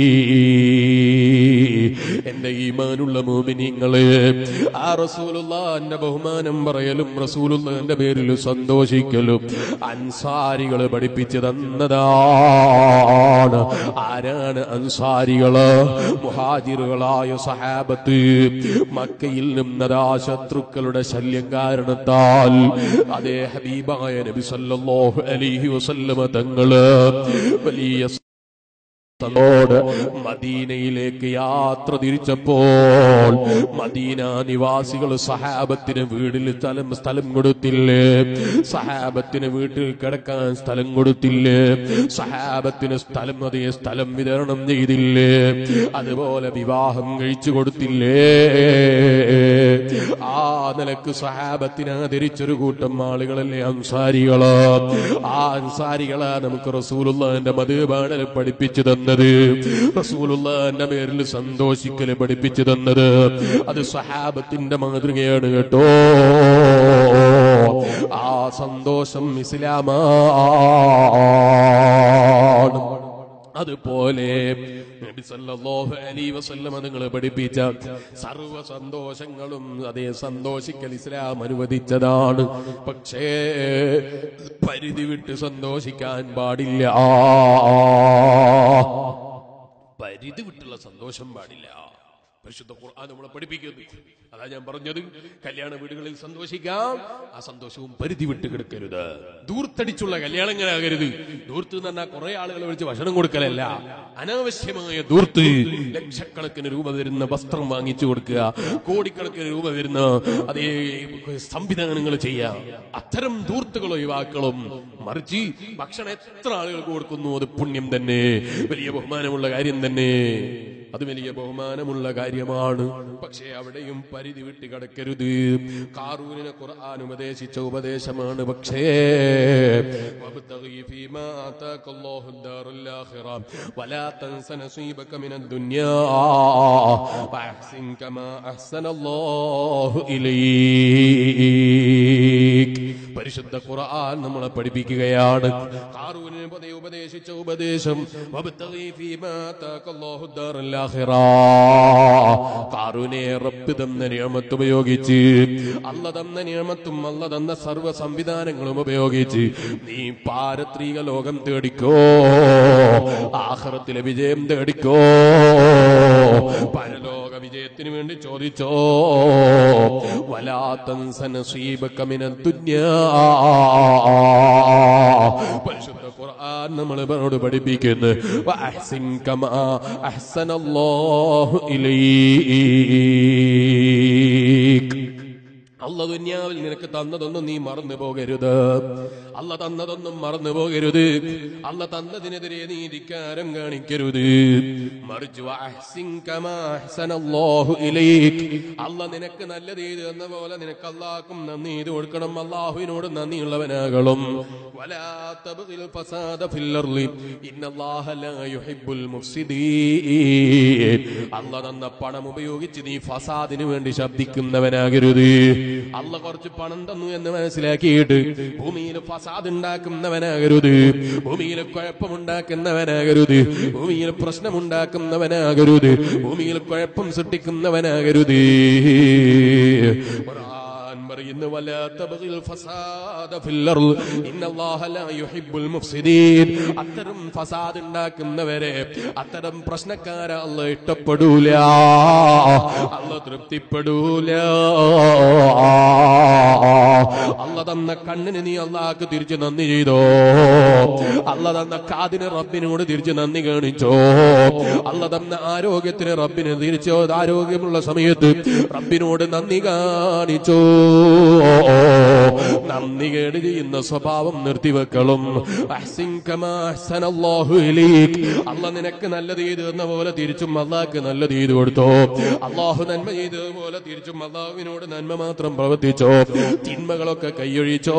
Speaker 1: എന്റെ ഈമാനുള്ള മോമിനിങ്ങള് ആ റസൂലുള്ളാന്റെ ബഹുമാനം പറയലും റസൂലുള്ളാന്റെ പേരിൽ സന്തോഷിക്കലും അൻസാരികള് പഠിപ്പിച്ചു തന്നതാണ് ആരാണ് അൻസാരികള് മുഹാജിറുകളായ സഹാബത്ത് മക്കയിൽ നിന്നതാ ശത്രുക്കളുടെ ശല്യം കാരണത്താൽ അതേ ഹബീബായ നബി സല്ലല്ലാഹു അലൈഹി വസല്ലമ തങ്ങള് വലിയ തന്നോട് മദീനയിലേക്ക് യാത്ര തിരിച്ചപ്പോൾ മദീന നിവാസികൾ സഹാബത്തിന് വീടിൽ സ്ഥലം സ്ഥലം കൊടുത്തില്ലേ സഹാബത്തിന് വീട്ടിൽ കിടക്കാൻ സ്ഥലം കൊടുത്തില്ലേ സഹാബത്തിന് സ്ഥലം അതേ സ്ഥലം വിതരണം ചെയ്തില്ലേ അതുപോലെ വിവാഹം കഴിച്ചു കൊടുത്തില്ലേ ആ നിലക്ക് സഹാബത്തിന് ആദരിച്ചൊരു കൂട്ടം ആളുകളല്ലേ അൻസാരികള് ആ അൻസാരികളാ നമുക്ക് റസൂലുള്ളാന്റെ മധുബാണൽ പഠിപ്പിച്ചു തന്നത് റസൂലുള്ളാന്റെ പേരിൽ സന്തോഷിക്കല് പഠിപ്പിച്ചു തന്നത് അത് സഹാബത്തിന്റെ മാതൃകയാണ് കേട്ടോ ആ സന്തോഷം ഇസ്ലാമാണ് അതുപോലെ നബി സല്ലല്ലാഹു അലൈഹി വസല്ലം നിങ്ങൾ പഠിപ്പിച്ച സർവ്വ സന്തോഷങ്ങളും അതേ സന്തോഷിക്കൽ ഇസ്ലാം അനുവദിച്ചതാണ് പക്ഷേ പരിധി വിട്ട് സന്തോഷിക്കാൻ പാടില്ല പരിധി വിട്ടുള്ള സന്തോഷം പാടില്ല പരിശുദ്ധ ഖുർആൻ നമ്മളെ പഠിപ്പിക്കുന്നു അതാ ഞാൻ പറഞ്ഞത് കല്യാണ വീടുകളിൽ സന്തോഷിക്കാം ആ സന്തോഷവും പരിധി വിട്ട് കിടക്കരുത് ദൂർത്തടിച്ചുള്ള കല്യാണങ്ങളാകരുത് ദൂർത്ത് എന്ന് പറഞ്ഞാൽ കുറെ ആളുകളെ വിളിച്ച് ഭക്ഷണം കൊടുക്കലല്ല അനാവശ്യമായ ദൂർത്ത് ലക്ഷക്കണക്കിന് രൂപ വരുന്ന വസ്ത്രം വാങ്ങിച്ചു കൊടുക്കുക കോടിക്കണക്കിന് രൂപ വരുന്ന അതേ സംവിധാനങ്ങൾ ചെയ്യാം അത്തരം ദൂർത്തുകൾ ഒഴിവാക്കളും മറിച്ച് ഭക്ഷണം എത്ര ആളുകൾക്ക് കൊടുക്കുന്നു അത് പുണ്യം തന്നെ വലിയ ബഹുമാനമുള്ള കാര്യം തന്നെ അത് വലിയ ബഹുമാനമുള്ള കാര്യമാണ് പക്ഷേ അവിടെയും പരിധി വിട്ട് കിടക്കരുത് കാറൂരിനെ ഖുർആൻ ഉപദേശിച്ച ഉപദേശമാണ് പക്ഷേ وابتغي فيما آتاك الله الدار الآخرة ولا تنس نصيبك من الدنيا وأحسن كما أحسن الله إليك പരിശുദ്ധ ഖുർആൻ നമ്മളെ പഠിപ്പിക്കുകയാണ് ഹാറൂനിന് പതേ ഉപദേശിച്ച ഉപദേശം വബ്തഗി ഫീമാ ആതാകല്ലാഹു ദാറൽ ആഖിറ ഹാറൂനെ റബ്ബ് തന്ന നിയമത്ത് ഉപയോഗിച്ച് അല്ല തന്ന നിയമത്തും അല്ല തന്ന സർവ്വ സംവിധാനങ്ങളും ഉപയോഗിച്ച് നീ പാരത്രിക ലോകം തേടിക്കോ ആഖിറത്തിലെ വിജയം തേടിക്കോ പരലോക വിജയത്തിന് വേണ്ടി ചോദിച്ചോ വലാ തൻസ നസീബക മിനദ് ദുനിയാ പരിശുദ്ധ ഖുർആൻ ഖുർആൻ നമ്മളോട് പഠിപ്പിക്കുന്നു വഅഹ്സിൻ കമാ അഹ്സനല്ലാഹു ഇലൈക് അല്ല ദുന്യാവിൽ നിനക്ക് തന്നതൊന്നും നീ മറന്നു പോകരുത് അല്ല തന്നതൊന്നും മറന്നു പോകരുത് അല്ല തന്നതിനെതിരെ നീ ധിക്കാരം കാണിക്കരുത് മറിച്ച് വഅഹ്സിൻ കമാ അഹ്സനല്ലാഹു ഇലൈക് അല്ല നിനക്ക് നല്ലത് ചെയ്ത് എന്ന പോലെ നിനക്ക് അള്ളാഹ്ക്കും നന്ദി ചെയ്ത് കൊടുക്കണം അള്ളാഹുവിനോട് നന്ദിയുള്ളവനാകണം വലാ തബ്ഗിൽ ഫസാദ ഫിൽ അർളി ഇന്നല്ലാഹ ലാ യുഹിബ്ബുൽ മുഫ്സിദീൻ അല്ല തന്ന പണം ഉപയോഗിച്ച് നീ ഫസാദിന് വേണ്ടി ശബ്ദിക്കുന്നവനാകരുത് അല്ല കുറച്ച് പണം തന്നു എന്ന് മനസ്സിലാക്കിയിട്ട് ഭൂമിയിൽ ഫസാദ് ഉണ്ടാക്കുന്നവനാകരുത് ഭൂമിയിൽ കുഴപ്പമുണ്ടാക്കുന്നവനാകരുത് ഭൂമിയിൽ പ്രശ്നമുണ്ടാക്കുന്നവനാകരുത് ഭൂമിയിൽ കുഴപ്പം സൃഷ്ടിക്കുന്നവനാകരുത് ഖുർആൻ പറയുന്നു വലാ തബ്ഗിൽ ഫസാദ ഫിൽ അർള് ഇന്നല്ലാഹ ലാ യുഹിബ്ബുൽ മുഫ്സിദീൻ അത്തരം ഫസാദ് ഉണ്ടാക്കുന്നവരെ അത്തരം പ്രശ്നക്കാരെ അല്ല ഇഷ്ടപ്പെടൂല അല്ല തൃപ്തിപ്പെടൂല അല്ല തന്ന കണ്ണിന് നീ അള്ളാഹ്ക്ക് തിരിച്ച് നന്ദി ചെയ്തോ അല്ല തന്ന കാതിന് റബ്ബിനോട് തിരിച്ച് നന്ദി കാണിച്ചോ അല്ല തന്ന ആരോഗ്യത്തിന് റബ്ബിന് തിരിച്ചോ ആരോഗ്യമുള്ള സമയത്ത് റബ്ബിനോട് നന്ദി കാണിച്ചോ നന്ദി കേട് ചെയ്യുന്ന സ്വഭാവം നിർത്തിവെക്കളും അഹ്സിൻ കമാ അഹ്സനല്ലാഹു ഇലൈക്. അല്ല നിനക്ക് നല്ലത് ചെയ്തു എന്ന പോലെ തിരിച്ചും അള്ളാഹ്ക്ക് നല്ലത് ചെയ്തു കൊടുത്തോ അള്ളാഹു നന്മ ചെയ്തതുപോലെ തിരിച്ചും അള്ളാഹുവിനോട് നന്മ മാത്രം പ്രവർത്തിച്ചോ തിന്മകളൊക്കെ കൈയൊഴിച്ചോ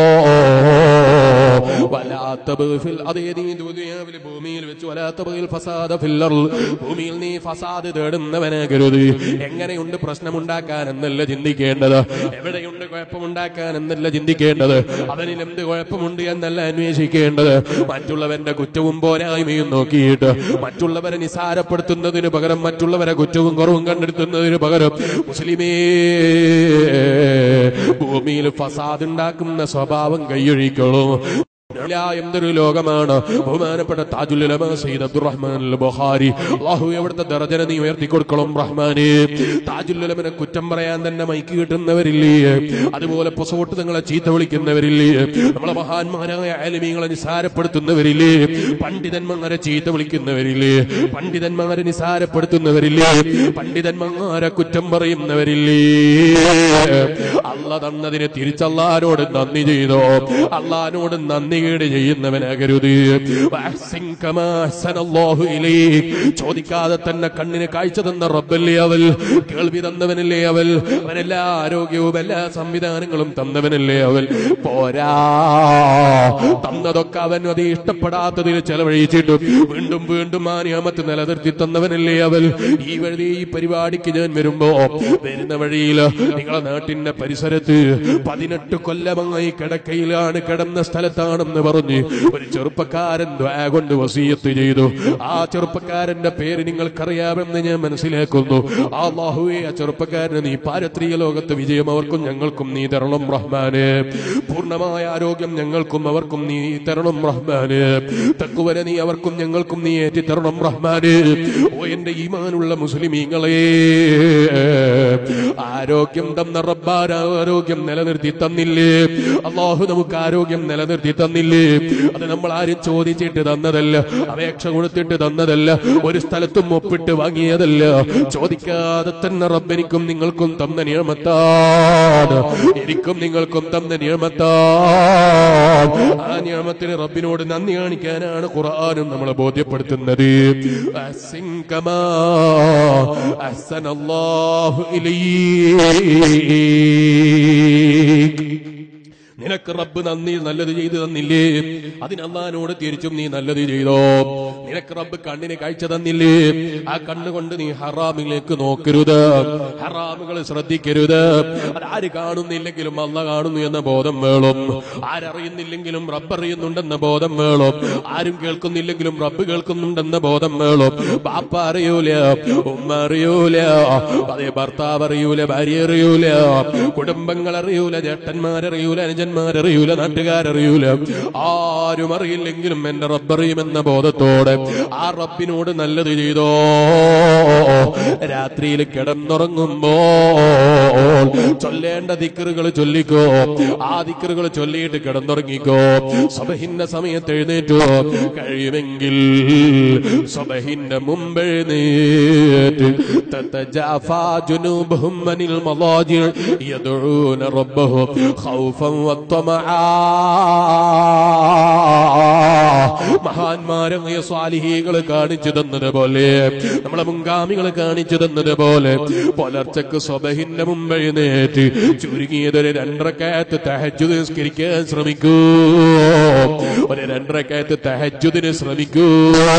Speaker 1: വലാത്ത ബിൽ അതേ നീ ദുനിയാവിൽ ഭൂമിയിൽ വെച്ച് വലാത്ത ബിൽ ഫസാദ ഫിൽ അർള്. ഭൂമിയിൽ നീ ഫസാദ് തേടുന്നവനാകരുത് എങ്ങനെയുണ്ട് പ്രശ്നമുണ്ടാക്കാൻ എന്നല്ല ചിന്തിക്കേണ്ടത് എവിടെയുണ്ട് കുഴപ്പമുണ്ടാക്കാൻ എന്നല്ല ചിന്തിക്കേണ്ടത് അവനിൽ എന്ത് കുഴപ്പമുണ്ട് എന്നല്ല അന്വേഷിക്കേണ്ടത് മറ്റുള്ളവന്റെ കുറ്റവും പോരായ്മയും നോക്കിയിട്ട് മറ്റുള്ളവരെ നിസാരപ്പെടുത്തുന്നതിന് പകരം മറ്റുള്ളവരെ കുറ്റവും കുറവും കണ്ടെടുത്തുന്നതിന് പകരം മുസ്ലിമേ ഭൂമിയിൽ ഫസാദ് ഉണ്ടാക്കുന്ന സ്വഭാവം കൈയൊഴിക്കളും ഇല്ല, എന്തൊരു ലോകമാണ് ബഹുമാനപ്പെട്ട താജുൽ ഉലമ സയ്യിദ് അബ്ദുറഹ്മാൻ അൽ ബുഖാരി അല്ലാഹു എവിടുത്തെ ദർജന നീ ഉയർത്തി കൊടുക്കണം റഹ്മാനെ താജുൽ ഉലമനെ കുറ്റം പറയാൻ തന്നെ മൈക്ക് കിട്ടുന്നവരില്ലേ അതുപോലെ പൊസോട്ട് നിങ്ങളെ ചീത്ത വിളിക്കുന്നവരില്ലേ നമ്മളെ മഹാന്മാരായ ആലിമീങ്ങളെ നിസാരപ്പെടുത്തുന്നവരില്ലേ പണ്ഡിതന്മാരെ ചീത്ത വിളിക്കുന്നവരില്ലേ പണ്ഡിതന്മാരെ നിസാരപ്പെടുത്തുന്നവരില്ലേ പണ്ഡിതന്മാരെ കുറ്റം പറയുന്നവരില്ലേ അല്ല തന്നതിന് തിരിച്ചല്ലാരോട് നന്ദി ചെയ്തോ അള്ളഹാനോട് നന്ദി കേട് ചെയ്യുന്നവനാകരുത് വഅഹ്സിൻ കമാ അഹ്സനല്ലാഹു ഇലൈക്. ചോദിക്കാതെ തന്നെ കണ്ണിന് കാഴ്ച തന്ന റബ്ബല്ലേ അവൽ കേൾവി തന്നവനല്ലേ അവൽ അവനെല്ലാ ആരോഗ്യവും എല്ലാ സംവിധാനങ്ങളും തന്നവനല്ലേ അവൽ പോരാ തന്നതൊക്കെ അവൻ അത് ഇഷ്ടപ്പെടാത്തതിൽ ചെലവഴിച്ചിട്ടും വീണ്ടും വീണ്ടും ആ നിയമത്ത് നിലനിർത്തി തന്നവനല്ലേ അവൽ ഈ വഴി ഈ പരിപാടിക്ക് ഞാൻ വരുമ്പോ വരുന്ന വഴിയിൽ നിങ്ങളെ നാട്ടിന്റെ പരിസരത്ത് പതിനെട്ട് കൊല്ലമായി കിടക്കയിലാണ് കിടന്ന സ്ഥലത്താണെന്ന് പറഞ്ഞ് ഒരു ചെറുപ്പക്കാരൻ ദ്വാ കൊണ്ട് വസീയത്ത് ചെയ്തു ആ ചെറുപ്പക്കാരന്റെ പേര് നിങ്ങൾക്കറിയാമെന്ന് ഞാൻ മനസ്സിലാക്കുന്നു ആ അല്ലാഹുവേ ആ ചെറുപ്പക്കാരന് നീ പാരത്രിക ലോകത്ത് വിജയം അവർക്കും ഞങ്ങൾക്കും നീ തരണം റഹ്മാന് പൂർണ്ണമായ ആരോഗ്യം ഞങ്ങൾക്കും അവർക്കും നീ തരണം റഹ്മാന് തക്കുവരെ നീ അവർക്കും ഞങ്ങൾക്കും നീ ഏറ്റി തരണം റഹ്മാന് ഓ എന്റെ ഈമാനുള്ള മുസ്ലിമീങ്ങളെ ആരോഗ്യം തന്ന റബ്ബാൻ ആരോഗ്യം നിലനിർത്തി തന്നില്ലേ അള്ളാഹു നമുക്ക് ആരോഗ്യം നിലനിർത്തി തന്നില്ലേ അത് നമ്മൾ ആരും ചോദിച്ചിട്ട് തന്നതല്ല അപേക്ഷ കൊടുത്തിട്ട് തന്നതല്ല ഒരു സ്ഥലത്തും ഒപ്പിട്ട് വാങ്ങിയതല്ല ചോദിക്കാതെ തന്നെ റബ്ബെനിക്കും നിങ്ങൾക്കും തന്ന നിയമത്താണ് എനിക്കും നിങ്ങൾക്കും തന്ന നിയമത്താണ് ആ നിയമത്തിന് റബ്ബിനോട് നന്ദി കാണിക്കാനാണ് ഖുർആാനും നമ്മളെ ബോധ്യപ്പെടുത്തുന്നത് അഹ്സിൻ കമാ അഹ്സനല്ലാഹു ഇലൈക് നിനക്ക് റബ്ബ് നന്ദി നല്ലത് ചെയ്തു തന്നില്ലേ അതിന് അള്ളഹാനോട് തിരിച്ചും നീ നല്ലത് ചെയ്തോ നിനക്ക് റബ്ബ് കണ്ണിന് കാഴ്ച തന്നില്ലേ ആ കണ്ണുകൊണ്ട് നീ ഹറാമിലേക്ക് നോക്കരുത് ഹറാമുകൾ ശ്രദ്ധിക്കരുത് അതാര് കാണുന്നില്ലെങ്കിലും അല്ല കാണുന്നു എന്ന ബോധം വേണം ആരറിയുന്നില്ലെങ്കിലും റബ്ബ് അറിയുന്നുണ്ടെന്ന ബോധം വേണം ആരും കേൾക്കുന്നില്ലെങ്കിലും റബ്ബ് കേൾക്കുന്നുണ്ടെന്ന ബോധം വേണം ബാപ്പ അറിയൂല ഉമ്മ അറിയൂല അതേ ഭർത്താവ് അറിയൂല ഭാര്യ അറിയൂല കുടുംബങ്ങൾ അറിയൂല ചേട്ടന്മാരറിയൂല അനുജ അനുജന്മാരറിയൂല നാട്ടുകാരറിയൂല ആരും അറിയില്ലെങ്കിലും എന്റെ റബ്ബറിയുമെന്ന ബോധത്തോടെ ആ റബ്ബിനോട് നല്ലത് ചെയ്തോ രാത്രിയിൽ കിടന്നുറങ്ങുമ്പോ ചൊല്ലേണ്ട ദിക്കറുകൾ ചൊല്ലിക്കോ ആ ദിക്കറുകൾ ചൊല്ലിയിട്ട് കിടന്നുറങ്ങിക്കോ സബഹിന്റെ സമയത്ത് എഴുന്നേറ്റോ കഴിയുമെങ്കിൽ സബഹിന്റെ മുമ്പ് എഴുന്നേറ്റ് تتجافى جنوبهم عن المضاجع يدعون ربهم خوفا وطمعا മഹാന്മാരായ സ്വാലിഹികൾ കാണിച്ചു തന്നതുപോലെ നമ്മളെ മുൻഗാമികൾ കാണിച്ചു തന്നതുപോലെ പുലർച്ചക്ക് സ്വബഹിന്റെ മുമ്പ് എഴുന്നേറ്റ് ചുരുങ്ങിയതൊരു രണ്ടരക്കയത്ത് തഹജുദ് നിസ്കരിക്കാൻ ശ്രമിക്കൂ ഒരു രണ്ടരക്കയത്ത് തഹജുദിന് ശ്രമിക്കൂ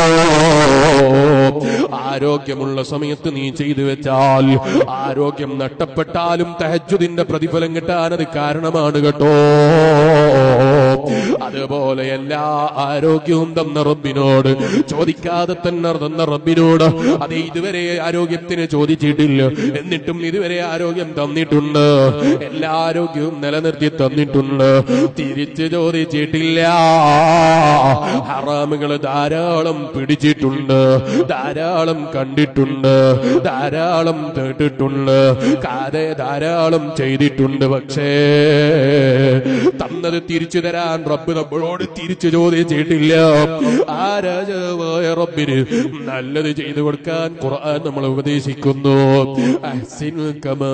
Speaker 1: ആരോഗ്യമുള്ള സമയത്ത് നീ ചെയ്തു വെച്ചാൽ ആരോഗ്യം നഷ്ടപ്പെട്ടാലും തഹജുദിന്റെ പ്രതിഫലം കിട്ടാൻ അത് കാരണമാണ് കേട്ടോ അതുപോലെ എല്ലാ ആരോഗ്യവും തന്ന റബ്ബിനോട് ചോദിക്കാതെ തന്നെ തന്ന റബ്ബിനോട് അത് ഇതുവരെ ആരോഗ്യത്തിന് ചോദിച്ചിട്ടില്ല എന്നിട്ടും ഇതുവരെ ആരോഗ്യം തന്നിട്ടുണ്ട് എല്ലാ ആരോഗ്യവും നിലനിർത്തി തന്നിട്ടുണ്ട് തിരിച്ചു ചോദിച്ചിട്ടില്ല ഹറാമുകൾ ധാരാളം പിടിച്ചിട്ടുണ്ട് ധാരാളം കണ്ടിട്ടുണ്ട് ധാരാളം കേട്ടിട്ടുണ്ട് കാതെ ധാരാളം ചെയ്തിട്ടുണ്ട് പക്ഷേ തന്നത് തിരിച്ചു തരാൻ റബ്ബ് നമ്മളോട് തിരിച്ചു ചോദിച്ചിട്ടില്ല ആ രാജാവായ റബ്ബിന് നല്ലത് ചെയ്തു കൊടുക്കാൻ ഖുർആൻ നമ്മൾ ഉപദേശിക്കുന്നു അഹ്സിൻ കമാ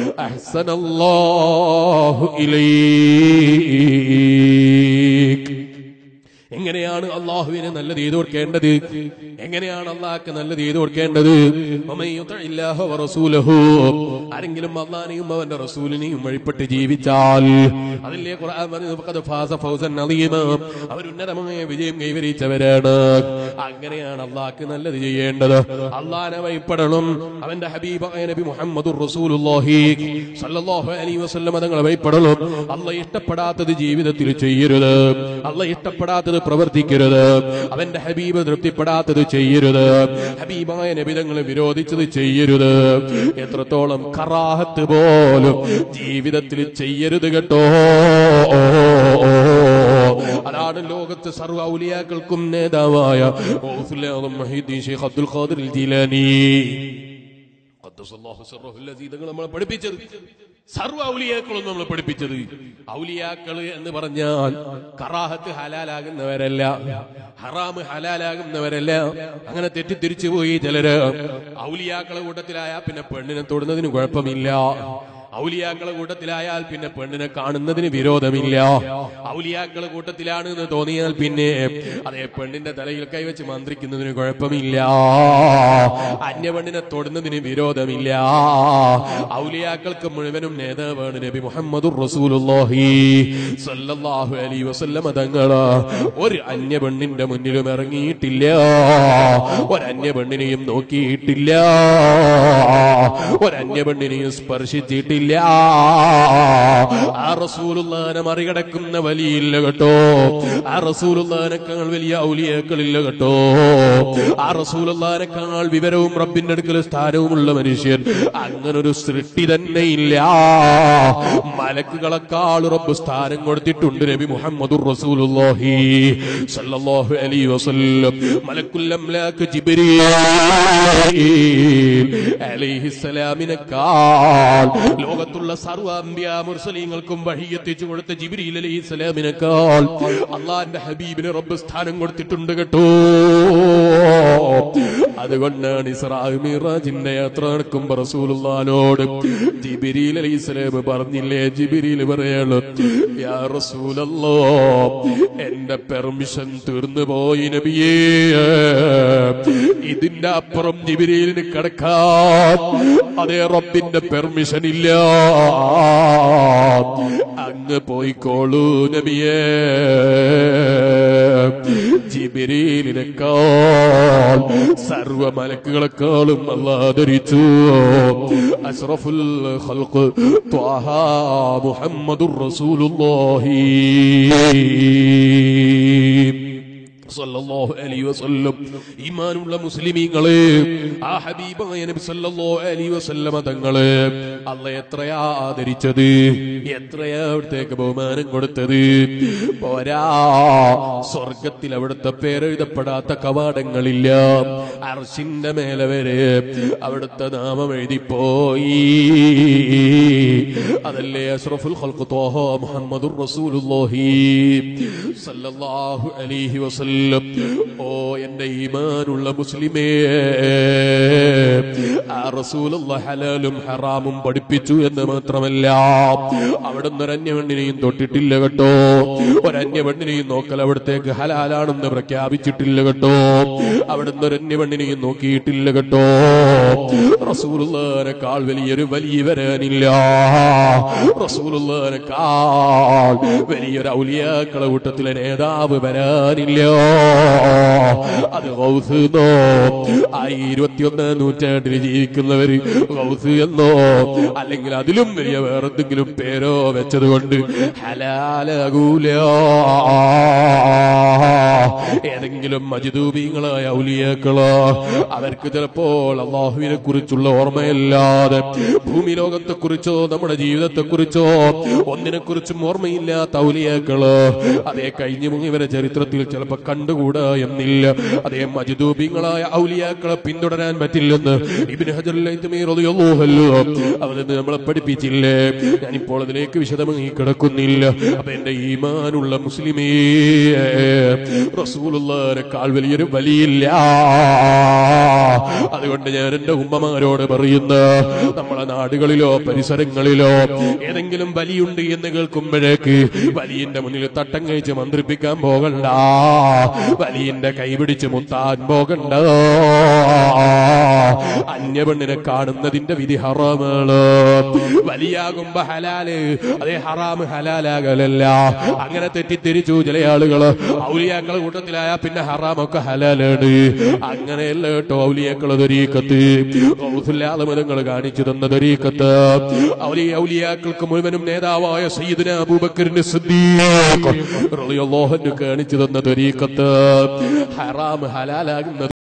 Speaker 1: അഹ്സനല്ലാഹു ഇലൈക് എങ്ങനെയാണ് അള്ളാഹുവിന് നല്ലത് ചെയ്തു കൊടുക്കേണ്ടത് എങ്ങനെയാണ് അള്ളാഹ്ക്ക് നല്ലത് ചെയ്തു കൊടുക്കേണ്ടത് വമൻ യുതിഇല്ലാഹ വറസൂലഹു. ആരെങ്കിലും അള്ളാഹിനെയും അവന്റെ റസൂലിനെയും വഴിപ്പെട്ട് ജീവിച്ചാൽ അതില്ലേ ഖുർആൻ പറഞ്ഞു ഫഖദ് ഫാസ ഫൗസൻ അളീമ അവർ ഉന്നതമായ വിജയം കൈവരിച്ചവരാണ് അങ്ങനെയാണ് അള്ളാഹ്ക്ക് നല്ലത് ചെയ്യേണ്ടത് അള്ളാഹിനെ വഴിപ്പെടണം അവന്റെ ഹബീബായ നബി മുഹമ്മദുർ റസൂലുള്ളാഹി സല്ലല്ലാഹു അലൈഹി വസല്ലം തങ്ങളെ വഴിപ്പെടണം അള്ളാഹ് ഇഷ്ടപ്പെടാത്തത് ജീവിതത്തിൽ ചെയ്യരുത് അള്ളാഹ് ഇഷ്ടപ്പെടാത്തത് പ്രവർത്തിക്കരുത് അവന്റെ ഹബീബ് തൃപ്തിപ്പെടാത്തത് ചെയ്യരുത് ഹബീബായ നബിതങ്ങളെ വിരോധിച്ചത് ചെയ്യരുത് എത്രത്തോളം കറാഹത്ത് പോലും ജീവിതത്തിൽ ചെയ്യരുത് കേട്ടോ അതാണ് ലോകത്ത് സർവ്വ ഔലിയാക്കൾക്കും നേതാവായ ഗൗസുൽ ആദം മഹീദ്ദീൻ ശൈഖ് അബ്ദുൽ ഖാദിർ ജീലാനി ഖദ്ദസല്ലാഹു സിർറഹു അല്ലസീ തങ്ങൾ നമ്മളെ പഠിപ്പിച്ചത് സർവ്വ ഔലിയാക്കളും നമ്മളെ പഠിപ്പിച്ചത് ഔലിയാക്കള് എന്ന് പറഞ്ഞാൽ കറാഹത്ത് ഹലാലാകുന്നവരല്ല ഹറാമ് ഹലാലാകുന്നവരല്ല അങ്ങനെ തെറ്റിദ്ധരിച്ചു പോയി ചിലര് ഔലിയാക്കളെ കൂട്ടത്തിലായ പിന്നെ പെണ്ണിനെ തൊടുന്നതിന് കുഴപ്പമില്ല ഔലിയാക്കളെ കൂട്ടത്തിലായാൽ പിന്നെ പെണ്ണിനെ കാണുന്നതിന് വിരോധമില്ല ഔലിയാക്കളെ കൂട്ടത്തിലാണ് എന്ന് തോന്നിയാൽ പിന്നെ അതേ പെണ്ണിന്റെ തലയിൽ കൈവച്ച് മന്ത്രിക്കുന്നതിന് കുഴപ്പമില്ല അന്യ പെണ്ണിനെ തൊടുന്നതിന് വിരോധമില്ല ഔലിയാക്കൾക്ക് മുഴുവനും നേതാവാണ് നബി മുഹമ്മദുർ റസൂലുള്ളാഹി സല്ലല്ലാഹു അലൈഹി വസല്ലമ തങ്ങള് ഒരു അന്യ പെണ്ണിന്റെ മുന്നിലും ഇറങ്ങിയിട്ടില്ല ഒരു അന്യ പെണ്ണിനെയും നോക്കിയിട്ടില്ല ഒരു അന്യ പെണ്ണിനെയും സ്പർശിച്ചിട്ടില്ല ആ റസൂലുള്ളാനെ മറികടക്കുന്ന വലിയില്ല കേട്ടോ ആ റസൂലുള്ളാനേക്കാൾ വലിയ ഔലിയാക്കളില്ല കേട്ടോ ആ റസൂലുള്ളാനേക്കാൾ വിവരവും റബ്ബിന്റെ അടുക്കൽ സ്ഥാനവുമുള്ള മനുഷ്യൻ അങ്ങനൊരു സൃഷ്ടി തന്നെ ഇല്ല മലക്കുകളെക്കാൾ റബ്ബ് സ്ഥാനം കൊടുത്തിട്ടുണ്ട് നബി മുഹമ്മദുർ റസൂലുള്ളാഹി സല്ലല്ലാഹു അലൈഹി വസല്ലം മലക്കുൽ അംലാക്ക് ജിബ്രീൽ അലൈഹിസ്സലാമിനെക്കാൾ ലോകത്തുള്ള സർവ്വ അമ്പിയ മുർസലീങ്ങൾക്കും വഴിയെത്തിച്ചു കൊടുത്ത ജിബ്രീൽ അലൈഹിസ്സലാമിനെക്കാൾ അള്ളാന്റെ ഹബീബിന് റബ്ബ് സ്ഥാനം കൊടുത്തിട്ടുണ്ട് കേട്ടോ അതുകൊണ്ടാണ് ഇസ്രാ മിറാജിന്റെ യാത്ര നടക്കുമ്പോ റസൂലുള്ളാനോട് ജിബിരിൽ അലൈഹിസ്സലാം പറഞ്ഞില്ലേ ജിബിരിൽ പറയാണ് യാ റസൂലല്ലോ എന്റെ പെർമിഷൻ തീർന്നു പോയി നബിയേ ഇതിന്റെ അപ്പുറം ജിബിരിലിന് കിടക്കാൻ അതേ റബ്ബിന്റെ പെർമിഷൻ ഇല്ല അങ്ങ് പോയിക്കോളൂ നബിയേ ജിബിരിലിനേക്കാൾ സർവ മലക്കുകളെക്കാളും അല്ലാദരിച്ചു അഷ്റഫുൽ ഖൽഖ് ത്വാഹ മുഹമ്മദുർ റസൂലുള്ളാഹി സല്ലല്ലാഹു അലൈഹി വസല്ലം ഈമാനുള്ള മുസ്ലിമീങ്ങളെ ആ ഹബീബായ നബി സല്ലല്ലാഹു അലൈഹി വസല്ലമ തങ്ങളെ അല്ല എത്രയാ ആദരിച്ചത് എത്രയാ അവിടത്തേക്ക് ബഹുമാനം കൊടുത്തത് പോരാ സ്വർഗത്തിൽ അവിടുത്തെ പേരെഴുതപ്പെടാത്ത കവാടങ്ങളില്ല അർഷിന്റെ മേലെ വരെ അവിടുത്തെ നാമം എഴുതിപ്പോയി അതല്ലേ അഷ്റഫുൽ ഖൽഖ് ത്വാഹ മുഹമ്മദുർ റസൂലുള്ളാഹി സല്ലല്ലാഹു അലൈഹി വസല്ലം ഓ എന്റെ ഈമാനുള്ള മുസ്ലിമേ ആ റസൂലുള്ള ഹലാലും ഹറാമും പഠിപ്പിച്ചു എന്ന് മാത്രമല്ല അവിടുന്ന് ഒരു അന്യവണ്ണിനെയും തൊട്ടിട്ടില്ല കേട്ടോ ഒരു അന്യവണ്ണിനെയും നോക്കൽ അവിടത്തേക്ക് ഹലാലാണെന്ന് പ്രഖ്യാപിച്ചിട്ടില്ല കേട്ടോ അവിടുന്ന് ഒരു അന്യവണ്ണിനെയും നോക്കിയിട്ടില്ല കേട്ടോ റസൂലുള്ളാനെക്കാൾ വലിയൊരു വലിയ വരാനില്ല റസൂലുള്ളാനെക്കാൾ വലിയൊരു ഔലിയാക്കളെ കൂട്ടത്തിലെ നേതാവ് വരാനില്ല അത് ഗൗസ് എന്നോ ആ ഇരുപത്തിയൊന്ന് നൂറ്റാണ്ടിൽ ജീവിക്കുന്നവര് ഗൗസ് എന്നോ അല്ലെങ്കിൽ അതിലും വലിയ വേറെന്തെങ്കിലും പേരോ വെച്ചത് കൊണ്ട് ഹലാലാകൂല ഏതെങ്കിലും മജിദൂബീങ്ങളായ ഔലിയാക്കളോ അവർക്ക് ചിലപ്പോൾ അള്ളാഹുവിനെ കുറിച്ചുള്ള ഓർമ്മയില്ലാതെ ഭൂമി ലോകത്തെ കുറിച്ചോ നമ്മുടെ ജീവിതത്തെ കുറിച്ചോ ഒന്നിനെ കുറിച്ചും ഓർമ്മയില്ലാത്ത ഔലിയാക്കള് അതേ കഴിഞ്ഞു മുങ്ങിവരെ ചരിത്രത്തിൽ ചിലപ്പോ കണ്ടുകൂടാ എന്നില്ല അതേ മജിദൂബിങ്ങളായ ഔലിയാക്കളെ പിന്തുടരാൻ പറ്റില്ലെന്ന് ഇബിന് ഹജറുല്ലോ അവരെന്ന് നമ്മളെ പഠിപ്പിച്ചില്ലേ ഞാനിപ്പോൾ അതിലേക്ക് വിശദമായി കിടക്കുന്നില്ല അപ്പൊ എന്റെ ഈമാനുള്ള മുസ്ലിമേ റസൂലുള്ളാരെക്കാൾ വലിയൊരു വലിയില്ല അതുകൊണ്ട് ഞാൻ എന്റെ ഉമ്മമാരോട് പറയുന്ന നമ്മളെ നാടുകളിലോ പരിസരങ്ങളിലോ ഏതെങ്കിലും വലിയുണ്ട് എന്ന് കേൾക്കുമ്പോഴേക്ക് വലിയന്റെ മുന്നിൽ തട്ടം കഴിച്ച് മന്ത്രിപ്പിക്കാൻ പോകണ്ട വലിയന്റെ കൈപിടിച്ച് മുത്താൻ പോകണ്ട അന്യപെണ്ണിനെ കാണുന്നതിന്റെ വിധി ഹറാമാണ് വലിയാകുമ്പോ ഹലാല് അതേ ഹറാമ് ഹലാലാകലല്ല അങ്ങനെ തെറ്റിദ്ധരിച്ചു ചില ആളുകള് ഔലിയാക്കളെ കൂട്ടത്തിലായ പിന്നെ ഹറാമൊക്കെ ഹലാലാണ് അങ്ങനെയല്ല കേട്ടോ ഔലിയാക്കളെ തൊരീക്കത്ത് ഔസുല്ലാതമനങ്ങൾ കാണിച്ചു തന്ന തൊരീക്കത്ത് ഔലിയ ഔലിയാക്കൾക്ക് മുഴുവനും നേതാവായ സയ്യിദിന അബൂബക്കറിന് സിദ്ദീഖ് റളിയല്ലാഹു അൻഹു കാണിച്ചു തന്ന തൊരീക്കത്ത് ഹറാം ഹലാലാകുന്നത്